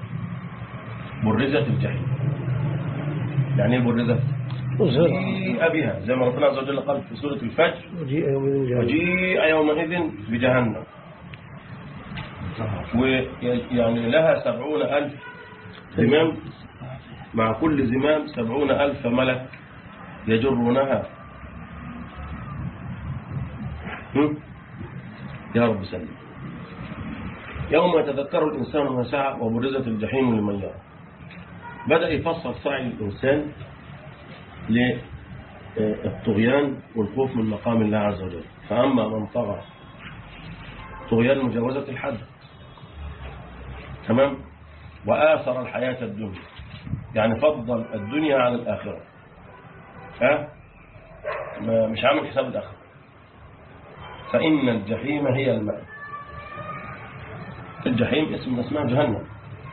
برزت الجحيم يعني ايه برزت وجيء بها زي ما ربنا عز وجل قال في سورة الفجر
وجيء يومئذ جهنم
وجيء يومئذ بجهنم ويعني لها سبعون ألف زمام مع كل زمام سبعون ألف ملك يجرونها هم؟ يا رب سلم يوم يتذكر الإنسان ما سعى وبرزت الجحيم لمن يرى بدأ يفصل سعي الإنسان للطغيان والخوف من مقام الله عز وجل فأما من طغى طغيان مجاوزة الحد تمام وآثر الحياة الدنيا يعني فضل الدنيا على الآخرة ها ما مش عامل حساب الآخرة فإن الجحيم هي الماء الجحيم اسم من اسمها جهنم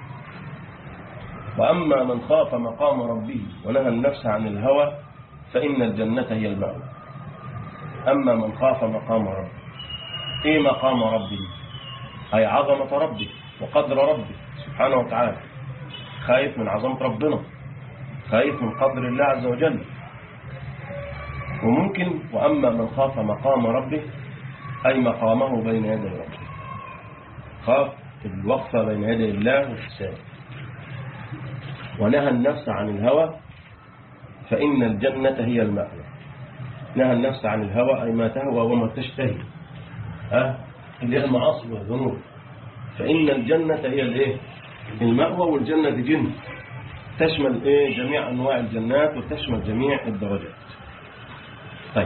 وأما من خاف مقام ربه ونهى النفس عن الهوى فإن الجنة هي المأوى أما من خاف مقام ربه إيه مقام ربه أي عظمة ربه وقدر ربه سبحانه وتعالى خايف من عظمة ربنا خايف من قدر الله عز وجل وممكن وأما من خاف مقام ربه أي مقامه بين يدي ربه خاف الوقفة بين يدي الله والحساب ونهى النفس عن الهوى فإن الجنة هي المأوى نهى النفس عن الهوى أي ما تهوى وما تشتهي ها اللي هي المعاصي والذنوب فإن الجنة هي الايه المأوى والجنة دي جنة تشمل ايه جميع أنواع الجنات وتشمل جميع الدرجات طيب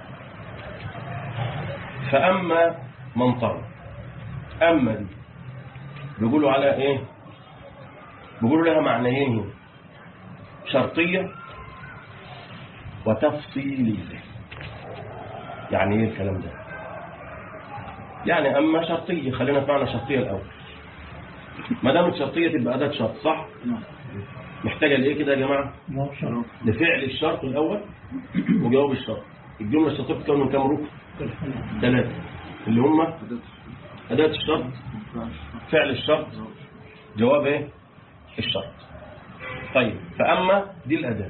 فأما من طلب أما دي بيقولوا على ايه بيقولوا لها معنيين هنا شرطية وتفصيلية يعني ايه الكلام ده يعني اما شرطية خلينا في معنى شرطية الاول ما دامت شرطية تبقى اداة شرط صح محتاجة لايه كده يا جماعة لفعل الشرط الاول وجواب الشرط الجملة الشرطية بتتكون من كام ركن ثلاثة اللي هم اداة الشرط فعل الشرط جواب ايه الشرط طيب فأما دي الأداة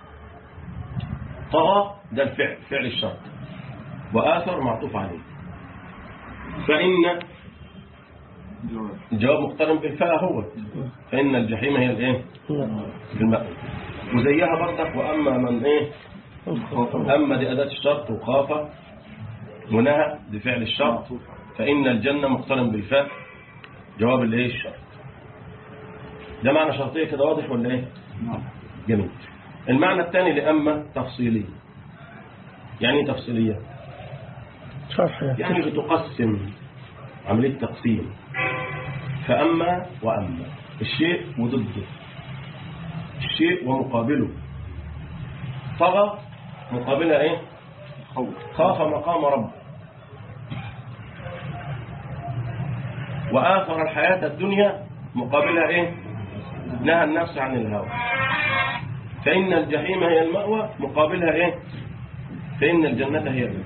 طغى ده الفعل فعل الشرط وآثر معطوف عليه فإن الجواب مقترن بالفاء هو فإن الجحيم هي الايه الماء وزيها برضك وأما من ايه أما دي أداة الشرط وخاف ونهى دي فعل الشرط فإن الجنة مقترن بالفاء جواب الايه الشرط ده معنى شرطية كده واضح ولا ايه جميل المعنى الثاني لأما تفصيلية يعني ايه تفصيلية
شرح يعني
يعني بتقسم عملية تقسيم فأما وأما الشيء وضده الشيء ومقابله طغى مقابلها ايه خاف مقام رب وآثر الحياة الدنيا مقابلها ايه نهى النفس عن الهوى فإن الجحيم هي المأوى مقابلها ايه فإن الجنة هي المأوى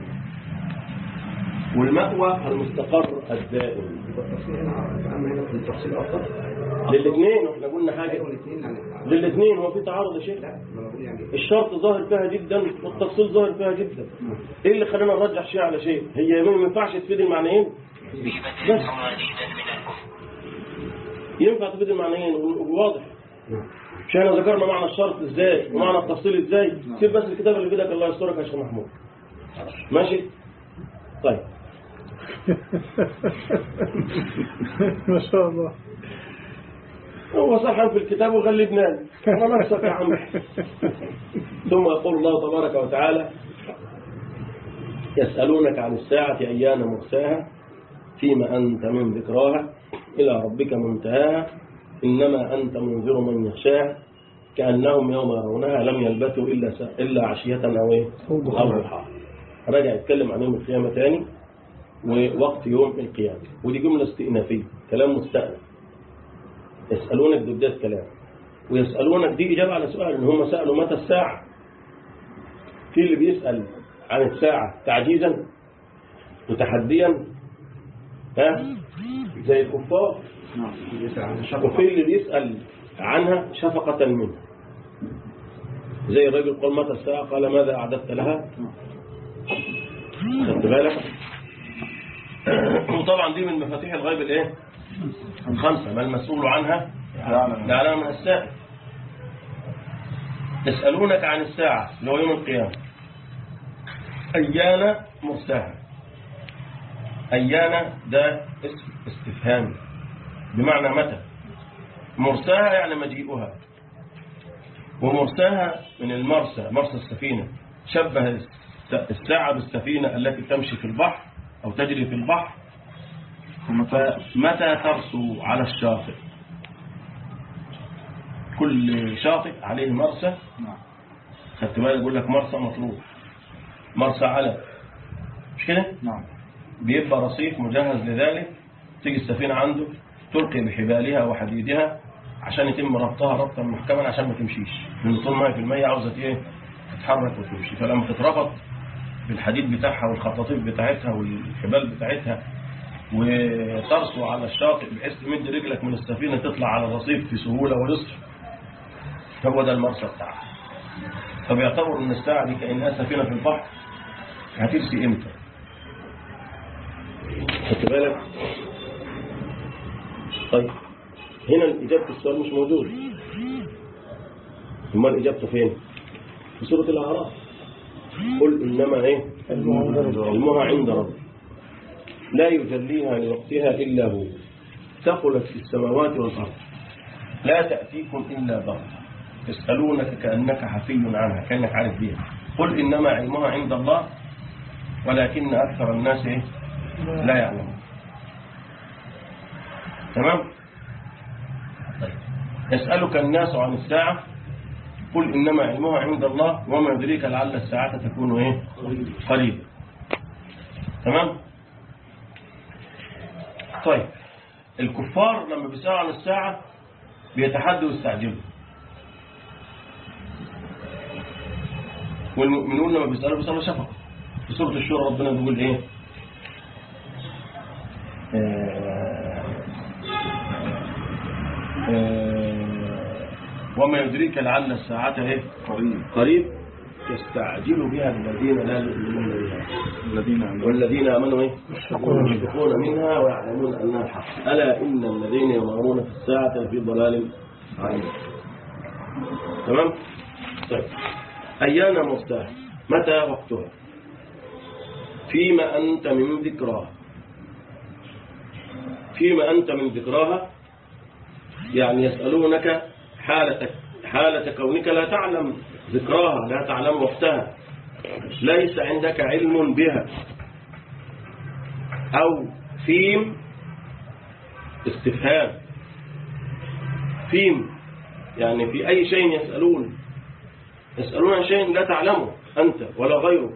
والمأوى المستقر الدائم
أما هنا في التفصيل أكتر
للاثنين واحنا قلنا حاجة
الاثنين يعني
للاثنين هو في تعارض يا شيخ
لا ما أنا بقول يعني
الشرط ظاهر فيها جدا والتفصيل ظاهر فيها جدا ايه اللي خلينا نرجح شيء على شيء هي ما ينفعش تفيد المعنيين بس ينفع تفيد المعنيين وواضح مش احنا ذكرنا معنى الشرط ازاي ومعنى التفصيل ازاي سيب بس الكتاب اللي في ايدك الله يسترك يا شيخ محمود ماشي طيب
ما شاء الله
هو صحن في الكتاب وغلبنا انا نفسك يا عم ثم يقول الله تبارك وتعالى يسألونك عن الساعة أيان مرساها فيما أنت من ذكراها إلى ربك منتهاها إنما أنت منذر من يخشاها كأنهم يوم يرونها لم يلبثوا إلا س... إلا عشية أو إيه أو ضحاها راجع يتكلم عن يوم القيامة تاني ووقت يوم القيامة ودي جملة استئنافية كلام مستأنف يسألونك دي بداية كلام ويسألونك دي إجابة على سؤال إن هم سألوا متى الساعة في اللي بيسأل عن الساعة تعجيزا وتحديا ها زي الكفار
نعم يسأل عن الشرط
وفي اللي بيسأل عنها شفقة منه زي الرجل قال متى الساعة قال ماذا أعددت لها خدت بالك وطبعا دي من مفاتيح الغيب الايه الخمسة ما المسؤول عنها لا من السائل يسألونك عن الساعة اللي هو يوم القيامة أيان مرساها أيان ده اسم استفهامي بمعنى متى مرساها يعني مجيئها ومرساها من المرسى مرسى السفينة شبه الس- الساعة بالسفينة التي تمشي في البحر أو تجري في البحر فمتى ترسو على الشاطئ كل شاطئ عليه مرسى
نعم
خدت بالك يقول لك مرسى مطلوب مرسى على مش كده
نعم
بيبقى رصيف مجهز لذلك تيجي السفينة عنده تلقي بحبالها وحديدها عشان يتم ربطها ربطا محكما عشان ما تمشيش لأن طول ما هي في المية عاوزة ايه تتحرك وتمشي فلما تتربط بالحديد بتاعها والخطاطيف بتاعتها والحبال بتاعتها وترسو على الشاطئ بحيث تمد رجلك من السفينة تطلع على الرصيف في سهولة ويسر هو ده المرسى بتاعها فبيعتبر ان الساعة دي كأنها سفينة في البحر هترسي امتى خدت بالك طيب هنا إجابة السؤال مش موجود امال إجابته فين في سورة الأعراف قل إنما إيه علمها عند رب لا يجليها لوقتها إلا هو ثقلت في السماوات والأرض لا تأتيكم إلا بغتة يسألونك كأنك حفي عنها كأنك عارف بيها قل إنما علمها عند الله ولكن أكثر الناس إيه؟ لا يعلمون تمام طيب. يسألك الناس عن الساعة قل إنما علمها عند الله وما يدريك لعل الساعة تكون إيه قريبا تمام طيب الكفار لما بيسألوا عن الساعة بيتحدوا ويستعجلوا والمؤمنون لما بيسألوا بيسألوا شفقة في سورة الشورى ربنا بيقول إيه آه، آه، وما يدريك لعل الساعة إيه
قريب
قريب يستعجل بها الذين لا يؤمنون بها
الذين عملوا
والذين آمنوا إيه يشفقون منها ويعلمون أنها الحق ألا إن الذين يمارون في الساعة في ضلال بعيد تمام طيب أيان مرساها متى وقتها فيما أنت من ذكراها فيما أنت من ذكراها يعني يسألونك حالتك حالة كونك لا تعلم ذكراها لا تعلم وقتها ليس عندك علم بها أو فيم استفهام فيم يعني في أي شيء يسألون يسألون عن شيء لا تعلمه أنت ولا غيره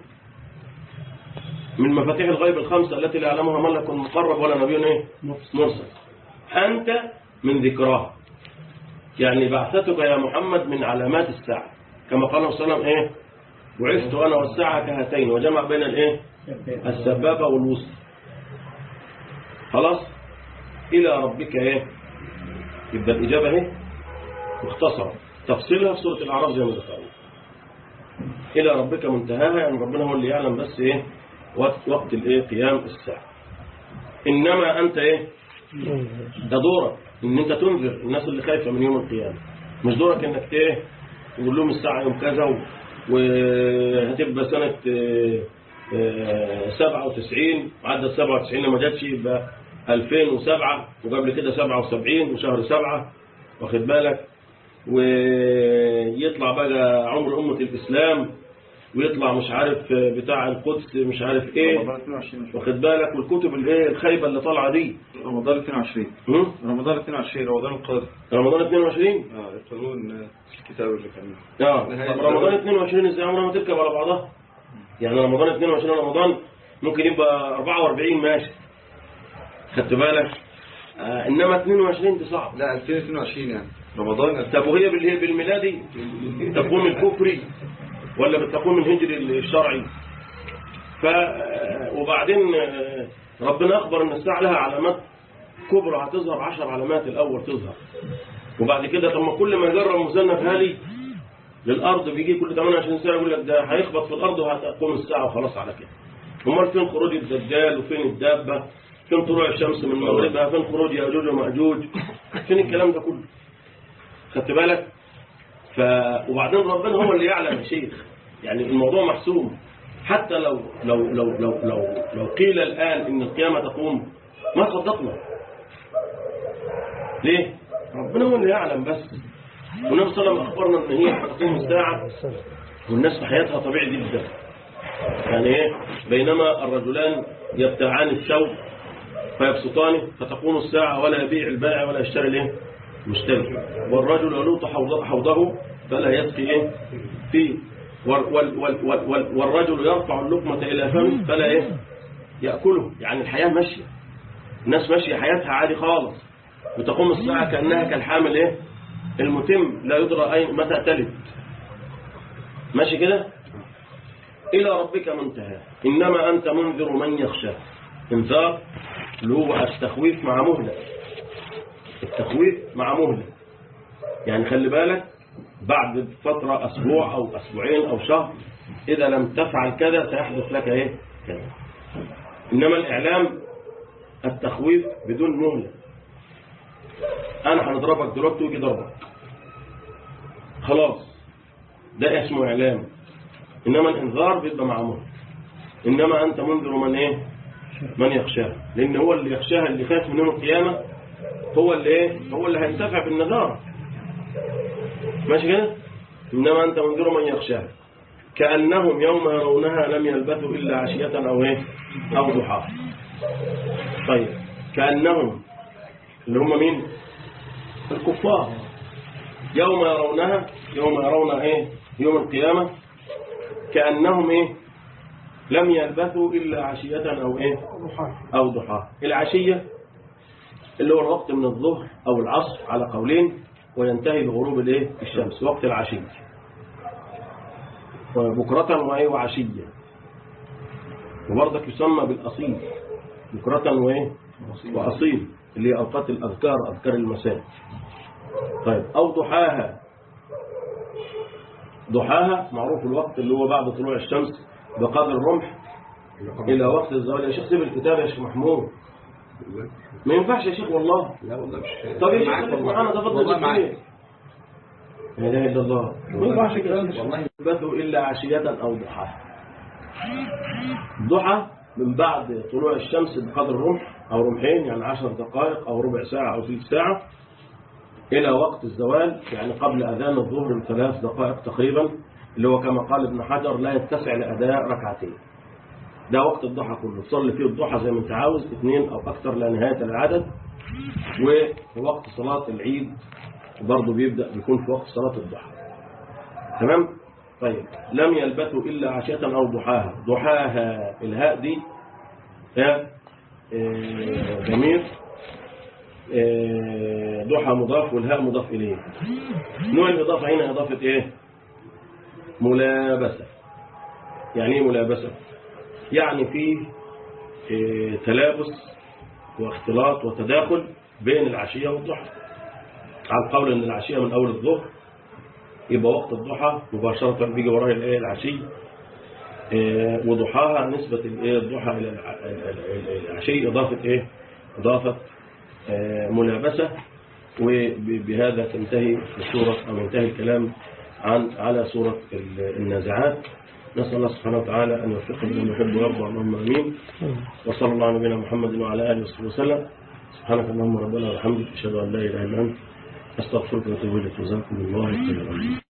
من مفاتيح الغيب الخمسة التي لا يعلمها ملك مقرب ولا نبي إيه؟ مرسل أنت من ذكراها يعني بعثتك يا محمد من علامات الساعة كما قال صلى الله عليه وسلم إيه بعثت أنا والساعة كهاتين وجمع بين الإيه السبابة والوسطى خلاص إلى ربك إيه يبقى الإجابة إيه مختصرة تفصيلها في سورة الأعراف زي ما ذكرنا إلى ربك منتهاها يعني ربنا هو اللي يعلم بس إيه وقت وقت الإيه قيام الساعة إنما أنت إيه ده دورك إن أنت تنذر الناس اللي خايفة من يوم القيامة مش دورك إنك إيه تقول لهم الساعة يوم كذا و- وهتبقى سنة آه، آه، 97 عدد 97 لما جاتش يبقى 2007 وقبل كده 77 وشهر 7 واخد بالك ويطلع بقى عمر أمة الإسلام ويطلع مش عارف بتاع القدس مش عارف ايه
رمضان 22
واخد بالك والكتب الايه الخايبه اللي طالعه دي
رمضان 22
هم؟
رمضان 22 رمضان القادم
رمضان 22
اه يقرؤون الكتاب اللي كان
اه
نهاية
طب رمضان 22 ازاي عمرها ما تركب على بعضها يعني رمضان 22 رمضان ممكن يبقى 44 ماشي خدت بالك آه انما 22 دي صعب
لا 2022 يعني رمضان
طب وهي بال- هي بالميلادي تقوم الكفري ولا بالتقويم الهجري الشرعي ف وبعدين آه، ربنا اخبر ان الساعه لها علامات كبرى هتظهر 10 علامات الاول تظهر وبعد كده طب ما كل ما يجرب مذنب هالي للارض بيجي كل 28 سنه يقول لك ده هيخبط في الارض وهتقوم الساعه وخلاص على كده امال فين خروج الدجال وفين الدابه فين طلوع الشمس من مغربها فين خروج ياجوج وماجوج فين الكلام ده كله خدت بالك ف... وبعدين ربنا هو اللي يعلم يا شيخ يعني الموضوع محسوم حتى لو لو لو لو لو, لو قيل الآن إن القيامة تقوم ما صدقنا ليه؟ ربنا هو اللي يعلم بس والنبي صلى الله عليه وسلم أخبرنا إن هي تقوم الساعة والناس في حياتها طبيعي جدا يعني إيه بينما الرجلان يبتاعان الثوب فيبسطانه فتقوم الساعة ولا يبيع البائع ولا يشتري الايه مشتري والرجل يلوط حوض- حوضه فلا يسقي ايه فيه وال وال وال وال وال والرجل يرفع اللقمة إلى فمه فلا ايه يأكله يعني الحياة ماشية الناس ماشية حياتها عادي خالص وتقوم الساعة كأنها كالحامل ايه المتم لا يدرى أي متى تلد ماشي كده إلى ربك منتهى إنما أنت منذر من يخشى انذار اللي هو التخويف مع مهلة التخويف مع مهلة يعني خلي بالك بعد فترة أسبوع أو أسبوعين أو شهر إذا لم تفعل كذا سيحدث لك إيه كذا إنما الإعلام التخويف بدون مهلة أنا هنضربك دلوقتي ويجي ضربك خلاص ده اسمه إعلام إنما الإنذار بيبقى مع مهلة إنما أنت منذر من إيه من يخشاه لأن هو اللي يخشاها اللي خاف من يوم القيامة هو اللي إيه هو اللي هينتفع بالنذارة ماشي كده إنما أنت منذر من يخشاها كأنهم يوم يرونها لم يلبثوا إلا عشية أو إيه أو ضحاها طيب كأنهم اللي هم مين الكفار يوم يرونها يوم يرون إيه يوم القيامة كأنهم إيه لم يلبثوا إلا عشية أو إيه أو ضحاها العشية اللي هو الوقت من الظهر أو العصر على قولين وينتهي بغروب الايه الشمس وقت العشية بكرة وإيه وعشية وبرضك يسمى بالأصيل بكرة وإيه وأصيل اللي هي أوقات الأذكار أذكار المساء طيب أو ضحاها ضحاها معروف الوقت اللي هو بعد طلوع الشمس بقدر الرمح إلى وقت الزوال يا شيخ سيب الكتاب يا شيخ محمود ما ينفعش يا شيخ والله
لا والله مش
طب يا شيخ
معاك
خليك
والله.
معانا ده فضل
والله معاك
الدنيا لا اله الا الله ما ينفعش كده
والله
يلبثوا الا عشيه او ضحاها ضحى من بعد طلوع الشمس بقدر رمح او رمحين يعني عشر دقائق او ربع ساعه او ثلث ساعه الى وقت الزوال يعني قبل اذان الظهر بثلاث دقائق تقريبا اللي هو كما قال ابن حجر لا يتسع لاداء ركعتين ده وقت الضحى كله تصلي فيه الضحى زي ما انت عاوز اثنين او اكثر لا نهايه العدد ووقت صلاه العيد برضه بيبدا بيكون في وقت صلاه الضحى تمام طيب لم يلبثوا الا عشيه او ضحاها ضحاها الهاء دي ها آه، ضمير آه، ضحى مضاف والهاء مضاف اليه نوع الاضافه هنا اضافه ايه ملابسه يعني ايه ملابسه يعني فيه آه، تلابس واختلاط وتداخل بين العشية والضحى على القول ان العشية من اول الظهر يبقى وقت الضحى مباشرة بيجي وراها الايه العشي آه، وضحاها نسبة الايه الضحى الى الع- ال- ال- العشي اضافة ايه اضافة آه، ملابسة وبهذا تنتهي السورة او ينتهي الكلام عن على سورة ال- النازعات نسأل الله سبحانه وتعالى أن يوفقنا لما يحب ويرضى اللهم آمين وصلى الله على نبينا محمد وعلى آله وصحبه وسلم سبحانك اللهم ربنا وبحمدك أشهد أن لا إله إلا أنت أستغفرك وأتوب إليك جزاكم الله خيرا